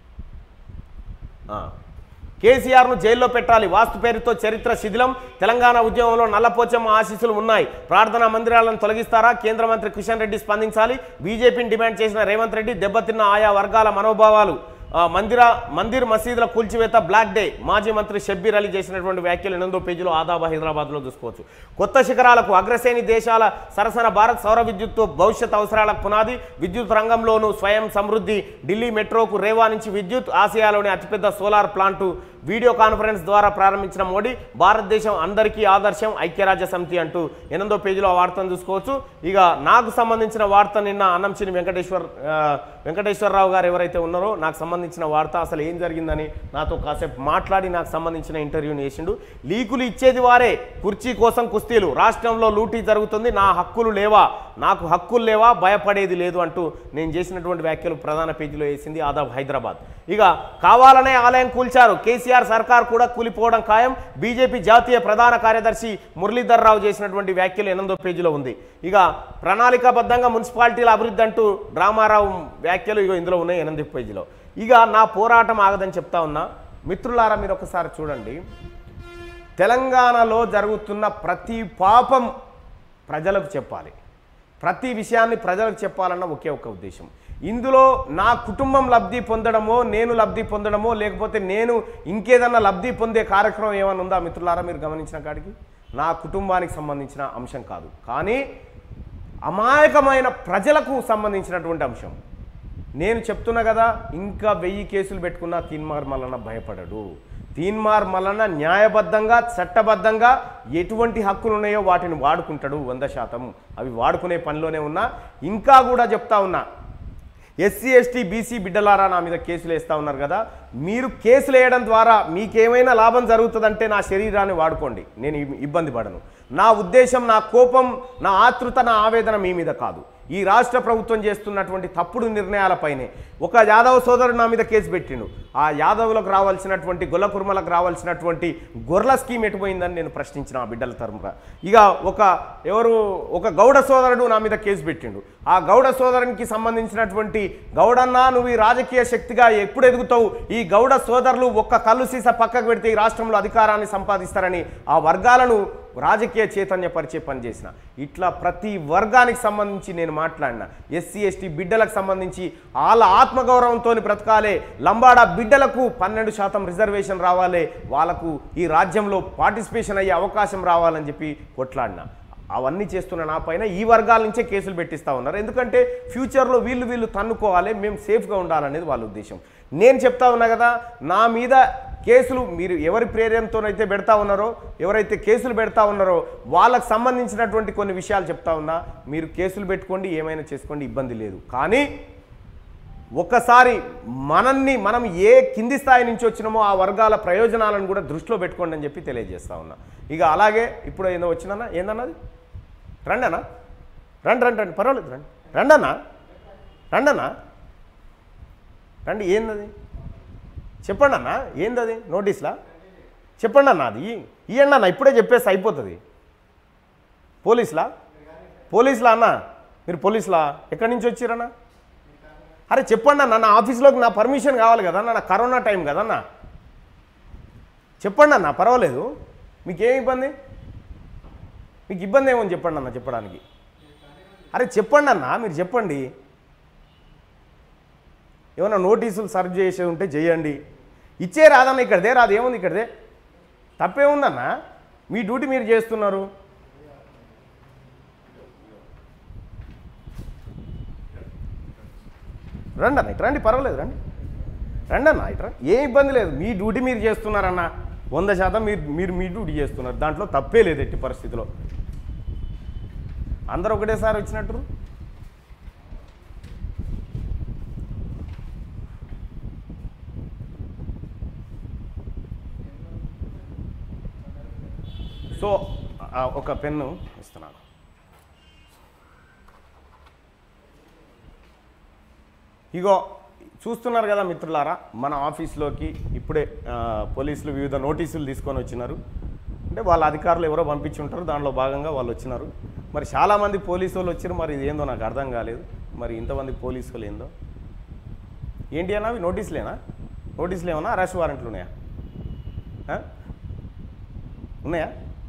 ఆ. కేసీఆర్ను జైల్లో పెట్టాలి వాస్తు పేరుతో చరిత్ర శిథిలం తెలంగాణ ఉద్యమంలో నల్లపోచమ్మ ఆశీస్సులు ఉన్నాయి ప్రార్థనా మందిరాలను తొలగిస్తారా కేంద్ర మంత్రి కిషన్ రెడ్డి స్పందించాలి బీజేపీని డిమాండ్ చేసిన రేవంత్ రెడ్డి దెబ్బతిన్న ఆయా వర్గాల మనోభావాలు ఆ, మందిర మందిర్ మసీదుల కూల్చివేత బ్లాక్ డే మాజీ మంత్రి షబ్బీర్ అలీ చేసినటువంటి వ్యాఖ్యలు ఎనిమిదో పేజీలో ఆదాబా హైదరాబాద్లో చూసుకోవచ్చు కొత్త శిఖరాలకు అగ్రశ్రేణి దేశాల సరసన భారత్ సౌర విద్యుత్తు భవిష్యత్ అవసరాలకు పునాది విద్యుత్ రంగంలోనూ స్వయం సమృద్ధి ఢిల్లీ మెట్రోకు రేవా నుంచి విద్యుత్ ఆసియాలోని అతిపెద్ద సోలార్ ప్లాంటు వీడియో కాన్ఫరెన్స్ ద్వారా ప్రారంభించిన మోడీ భారతదేశం అందరికీ ఆదర్శం ఐక్యరాజ్య సమితి అంటూ ఎనిమిదో పేజీలో ఆ వార్తను చూసుకోవచ్చు ఇక నాకు సంబంధించిన వార్త నిన్న అన్నంచిని వెంకటేశ్వర్ ఆ, వెంకటేశ్వరరావు గారు ఎవరైతే ఉన్నారో నాకు సంబంధించిన వార్త అసలు ఏం జరిగిందని నాతో కాసేపు మాట్లాడి నాకు సంబంధించిన ఇంటర్వ్యూని చేసిండు లీకులు ఇచ్చేది వారే కుర్చీ కోసం కుస్తీలు రాష్ట్రంలో లూటీ జరుగుతుంది నా హక్కులు లేవా నాకు హక్కులు లేవా భయపడేది లేదు అంటూ నేను చేసినటువంటి వ్యాఖ్యలు ప్రధాన పేజీలో వేసింది ఆదాబ్ హైదరాబాద్ ఇక కావాలనే ఆలయం కూల్చారు కేసీఆర్ సర్కార్ కూడా కూలిపోవడం ఖాయం బీజేపీ జాతీయ ప్రధాన కార్యదర్శి మురళీధర్ రావు చేసినటువంటి వ్యాఖ్యలు ఎనిమిదో పేజీలో ఉంది ఇక ప్రణాళికాబద్ధంగా మున్సిపాలిటీల అభివృద్ధి అంటూ రామారావు వ్యాఖ్యలు ఇగో ఇందులో ఉన్నాయి ఎనిమిది పేజీలో ఇక నా పోరాటం ఆగదని చెప్తా ఉన్నా మిత్రులారా మీరు ఒకసారి చూడండి తెలంగాణలో జరుగుతున్న ప్రతి పాపం ప్రజలకు చెప్పాలి ప్రతి విషయాన్ని ప్రజలకు చెప్పాలన్న ఒకే ఒక ఉద్దేశం ఇందులో నా కుటుంబం లబ్ధి పొందడమో నేను లబ్ధి పొందడమో లేకపోతే నేను ఇంకేదన్నా లబ్ధి పొందే కార్యక్రమం ఏమైనా ఉందా మిత్రులారా మీరు గమనించిన కాడికి నా కుటుంబానికి సంబంధించిన అంశం కాదు కానీ అమాయకమైన ప్రజలకు సంబంధించినటువంటి అంశం నేను చెప్తున్నా కదా ఇంకా వెయ్యి కేసులు పెట్టుకున్నా తీన్మార్ మల్లన్న భయపడడు తీన్మార్ మల్లన్న న్యాయబద్ధంగా చట్టబద్ధంగా ఎటువంటి హక్కులు ఉన్నాయో వాటిని వాడుకుంటాడు వంద శాతం అవి వాడుకునే పనిలోనే ఉన్నా ఇంకా కూడా చెప్తా ఉన్నా ఎస్సీ ఎస్టీ బీసీ బిడ్డలారా నా మీద కేసులు వేస్తూ ఉన్నారు కదా మీరు కేసులు వేయడం ద్వారా మీకేమైనా లాభం జరుగుతుందంటే నా శరీరాన్ని వాడుకోండి నేను ఇబ్- ఇబ్బంది పడను నా ఉద్దేశం నా కోపం నా ఆతృత నా ఆవేదన మీ మీద కాదు ఈ రాష్ట్ర ప్రభుత్వం చేస్తున్నటువంటి తప్పుడు నిర్ణయాలపైనే ఒక యాదవ సోదరుడు నా మీద కేసు పెట్టిండు ఆ యాదవులకు రావాల్సినటువంటి గొల్ల కుర్మలకు రావాల్సినటువంటి గొర్రెల స్కీమ్ ఎటుపోయిందని నేను ప్రశ్నించిన ఆ బిడ్డల తరముగా ఇక ఒక ఎవరు ఒక గౌడ సోదరుడు నా మీద కేసు పెట్టిండు ఆ గౌడ సోదరునికి సంబంధించినటువంటి గౌడన్న నువ్వు ఈ రాజకీయ శక్తిగా ఎప్పుడు ఎదుగుతావు ఈ గౌడ సోదరులు ఒక్క కళ్ళు సీస పక్కకు పెడితే ఈ రాష్ట్రంలో అధికారాన్ని సంపాదిస్తారని ఆ వర్గాలను రాజకీయ చైతన్యపరిచే పని చేసిన ఇట్లా ప్రతి వర్గానికి సంబంధించి నేను మాట్లాడిన ఎస్సీ ఎస్టీ బిడ్డలకు సంబంధించి వాళ్ళ ఆత్మగౌరవంతో బ్రతకాలే లంబాడా బిడ్డలకు పన్నెండు శాతం రిజర్వేషన్ రావాలి వాళ్ళకు ఈ రాజ్యంలో పార్టిసిపేషన్ అయ్యే అవకాశం రావాలని చెప్పి కొట్లాడిన అవన్నీ చేస్తున్న నా పైన ఈ వర్గాల నుంచే కేసులు పెట్టిస్తూ ఉన్నారు ఎందుకంటే ఫ్యూచర్లో వీళ్ళు వీళ్ళు తన్నుకోవాలి మేము సేఫ్గా ఉండాలనేది వాళ్ళ ఉద్దేశం నేను చెప్తా ఉన్నా కదా నా మీద కేసులు మీరు ఎవరి ప్రేరణతోనైతే పెడతా ఉన్నారో ఎవరైతే కేసులు పెడతా ఉన్నారో వాళ్ళకు సంబంధించినటువంటి కొన్ని విషయాలు చెప్తా ఉన్నా మీరు కేసులు పెట్టుకోండి ఏమైనా చేసుకోండి ఇబ్బంది లేదు కానీ ఒక్కసారి మనల్ని మనం ఏ కింది స్థాయి నుంచి వచ్చినామో ఆ వర్గాల ప్రయోజనాలను కూడా దృష్టిలో పెట్టుకోండి అని చెప్పి తెలియజేస్తా ఉన్నా ఇక అలాగే ఇప్పుడు ఏందో వచ్చిందన్నా ఏందన్నది రండి అన్న రండి రండి రండి పర్వాలేదు రండి రండి అన్న రండి అన్న రండి ఏందది చెప్పండి అన్న ఏందది నోటీస్లా చెప్పండి అన్న అది ఇవ్వండి అన్న ఇప్పుడే చెప్పేసి అయిపోతుంది పోలీసులా పోలీసులా అన్న మీరు పోలీసులా ఎక్కడి నుంచి వచ్చారన్నా అరే చెప్పండి అన్న నా ఆఫీస్లోకి నా పర్మిషన్ కావాలి కదా నా కరోనా టైం కదన్నా చెప్పండి అన్న పర్వాలేదు మీకేం ఇబ్బంది మీకు ఇబ్బంది ఏమని చెప్పండి అన్న చెప్పడానికి అరే చెప్పండి అన్న మీరు చెప్పండి ఏమైనా నోటీసులు సర్వ్ చేసేది ఉంటే చేయండి ఇచ్చే రాదన్న ఇక్కడదే రాదు ఏముంది ఇక్కడదే తప్పేముందన్న మీ డ్యూటీ మీరు చేస్తున్నారు రండి అన్న ఇటు రండి పర్వాలేదు రండి రండి అన్న ఇటు రండి ఏ ఇబ్బంది లేదు మీ డ్యూటీ మీరు చేస్తున్నారన్న వంద శాతం మీరు మీరు మీ డ్యూటీ చేస్తున్నారు దాంట్లో తప్పే లేదు ఎట్టి పరిస్థితిలో అందరూ ఒకటేసారి వచ్చినట్టు సో ఆ, ఒక పెన్ను ఇస్తున్నాను ఇగో చూస్తున్నారు కదా మిత్రులారా మన ఆఫీస్లోకి ఇప్పుడే ఆ, పోలీసులు వివిధ నోటీసులు తీసుకొని వచ్చినారు అంటే వాళ్ళ అధికారులు ఎవరో పంపించి ఉంటారు దానిలో భాగంగా వాళ్ళు వచ్చినారు మరి చాలామంది పోలీసు వాళ్ళు వచ్చారు మరి ఇది ఏందో నాకు అర్థం కాలేదు మరి ఇంతమంది పోలీసు వాళ్ళు ఏందో ఏంటి అన్న అవి నోటీసులేనా నోటీసులు ఏమన్నా అరెస్ట్ వారెంట్లు ఉన్నాయా ఆ? ఉన్నాయా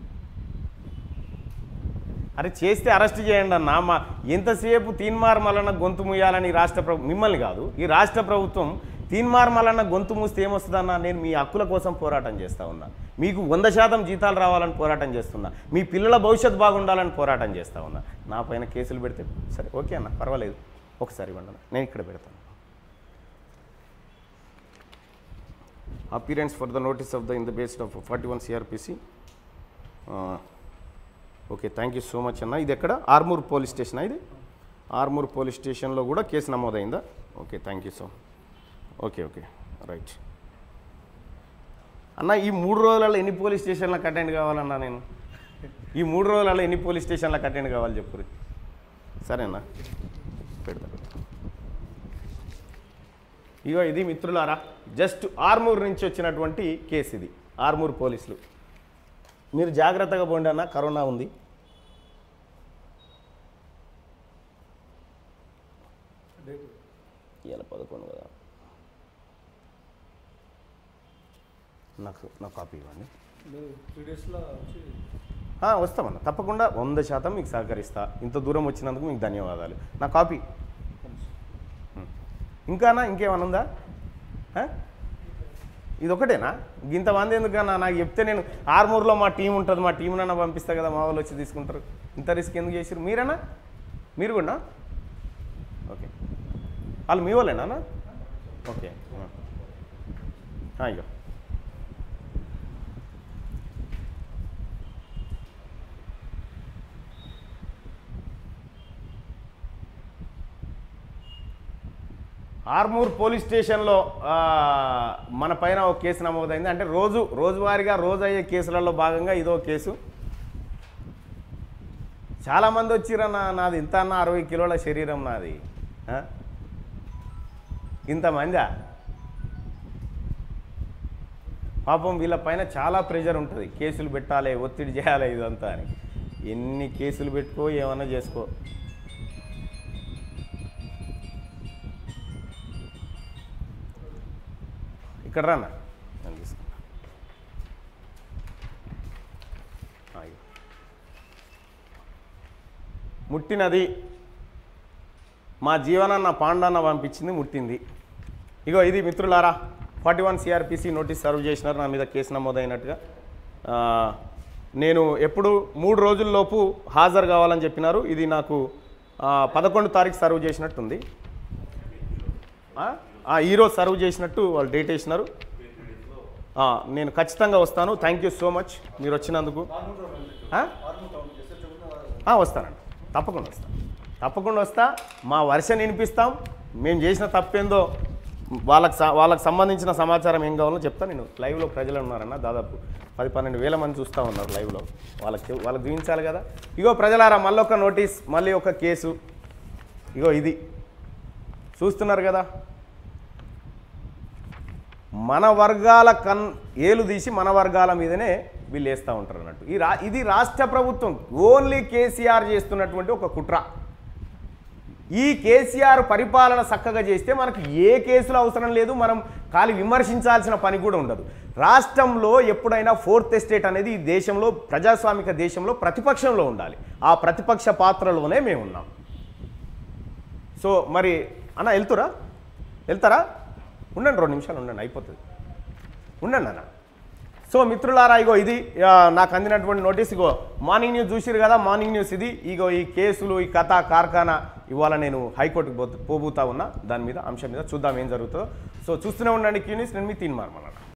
అరే చేస్తే అరెస్ట్ చేయండి అన్న మా ఎంతసేపు తీన్మార్ మల్లన్న గొంతు ముయ్యాలని ఈ రాష్ట్ర ప్రభు మిమ్మల్ని కాదు ఈ రాష్ట్ర ప్రభుత్వం తీన్మార్ మల్లన్న గొంతు మూస్తే ఏమొస్తుందన్న నేను మీ హక్కుల కోసం పోరాటం చేస్తా ఉన్నా మీకు వంద శాతం జీతాలు రావాలని పోరాటం చేస్తున్నా మీ పిల్లల భవిష్యత్తు బాగుండాలని పోరాటం చేస్తా ఉన్నా నా పైన కేసులు పెడితే సరే ఓకే అన్న పర్వాలేదు ఒకసారి ఇవ్వండి అన్న నేను ఇక్కడ పెడతాను appearance for the notice of the in the based of forty one CrPC okay thank you so much అన్న ఇది ఎక్కడ ఆర్మూర్ పోలీస్ స్టేషన్ ఇది ఆర్మూర్ పోలీస్ స్టేషన్లో కూడా కేసు నమోదైందా okay thank you so okay okay right అన్న ఈ మూడు రోజులలో ఎన్ని పోలీస్ స్టేషన్లకు అటెండ్ కావాలన్నా నేను ఈ మూడు రోజులలో ఎన్ని పోలీస్ స్టేషన్లకు అటెండ్ కావాలి చెప్పురి సరేనా పెడతా పెడతా. ఇగో ఇది మిత్రులారా జస్ట్ ఆర్మూర్ నుంచి వచ్చినటువంటి కేసు ఇది ఆర్మూర్ పోలీసులు మీరు జాగ్రత్తగా పోండి అన్న కరోనా ఉంది ఇవాళ పదకొండు కదా నాకు నా కాపీ ఇవ్వండి త్రీ డేస్లో వచ్చి ఆ, వస్తామన్న తప్పకుండా వంద శాతం మీకు సహకరిస్తా ఇంత దూరం వచ్చినందుకు మీకు ధన్యవాదాలు నా కాపీ ఉం. ఇంకానా ఇంకేమన్నా ఉందా ఆ? ఇది ఒకటేనా ఇంతమంది ఎందుకన్నా నాకు చెప్తే నేను ఆర్మూర్లో మా టీం ఉంటుంది మా టీం నన్న పంపిస్తా కదా మా వాళ్ళు వచ్చి తీసుకుంటారు ఇంత రిస్క్ ఎందుకు చేసారు మీరేనా మీరు కూడా ఓకే వాళ్ళు మీ వాళ్ళేనా అన్న? ఓకే ఆ. ఆ, ఇగో ఆర్మూర్ పోలీస్ స్టేషన్లో ఆ, మన పైన ఒక కేసు నమోదైంది అంటే రోజు రోజువారీగా రోజు అయ్యే కేసులలో భాగంగా ఇదో కేసు చాలామంది వచ్చిరన్న నాది ఇంత అన్న అరవై కిలోల శరీరం నాది ఆ? ఇంతమందా పాపం వీళ్ళ పైన చాలా ప్రెషర్ ఉంటుంది కేసులు పెట్టాలి ఒత్తిడి చేయాలి ఇదంతా అని ఎన్ని కేసులు పెట్టుకో ఏమన్నా చేసుకో ఇక్కడ రానా నేను తీసుకుంటా ఆగు. ముట్టినది మా జీవనాన్న పాండాన్న పంపించింది ముట్టింది ఇగో ఇది మిత్రులారా forty one CrPC notice serve చేసినారు నా మీద కేసు నమోదైనట్టుగా ఆ, నేను ఎప్పుడు మూడు రోజుల్లోపు హాజరు కావాలని చెప్పినారు ఇది నాకు ఆ, పదకొండు తారీఖు సర్వ్ చేసినట్టుంది ఆ? ఆ, ఈరోజు సర్వ్ చేసినట్టు వాళ్ళు డేట్ వేసినారు ఆ, నేను ఖచ్చితంగా వస్తాను థ్యాంక్ యూ సో మచ్ మీరు వచ్చినందుకు ఆ? ఆ, వస్తానండి తప్పకుండా వస్తాను తప్పకుండా వస్తా మా వర్షన్ వినిపిస్తాం మేము చేసిన తప్పేందో వాళ్ళకి స- వాళ్ళకి సంబంధించిన సమాచారం ఏం కావాలో చెప్తా నేను లైవ్లో ప్రజలు ఉన్నారన్న దాదాపు పది పన్నెండు వేల మంది చూస్తూ ఉన్నారు లైవ్లో వాళ్ళకి చెప్- వాళ్ళకి చూపించాలి కదా ఇగో ప్రజలారా మళ్ళీ ఒక నోటీస్ మళ్ళీ ఒక కేసు ఇగో ఇది చూస్తున్నారు కదా మన వర్గాల కన్ ఏలు తీసి మన వర్గాల మీదనే వీళ్ళు వేస్తూ ఉంటారు అన్నట్టు ఈ రా ఇది రాష్ట్ర ప్రభుత్వం ఓన్లీ కేసీఆర్ చేస్తున్నటువంటి ఒక కుట్ర ఈ కేసీఆర్ పరిపాలన చక్కగా చేస్తే మనకు ఏ కేసులు అవసరం లేదు మనం ఖాళీ విమర్శించాల్సిన పని కూడా ఉండదు రాష్ట్రంలో ఎప్పుడైనా ఫోర్త్ ఎస్టేట్ అనేది ఈ దేశంలో ప్రజాస్వామిక దేశంలో ప్రతిపక్షంలో ఉండాలి ఆ ప్రతిపక్ష పాత్రలోనే మేము ఉన్నాం సో మరి అన్న వెళ్తురా వెళ్తారా ఉండండి రెండు నిమిషాలు ఉండండి అయిపోతుంది ఉండండి అన్న సో మిత్రులారా ఇగో ఇది ఆ, నాకు అందినటువంటి నోటీస్ ఇగో మార్నింగ్ న్యూస్ చూసిరు కదా మార్నింగ్ న్యూస్ ఇది ఇగో ఈ కేసులు ఈ కథ కార్ఖానా ఇవాళ నేను హైకోర్టుకి పో పోబోతా ఉన్నా దాని మీద అంశం మీద చూద్దాం ఏం జరుగుతుందో సో చూస్తూనే ఉండండి క్యూ న్యూస్ నేను మీ తీన్ మార్మల్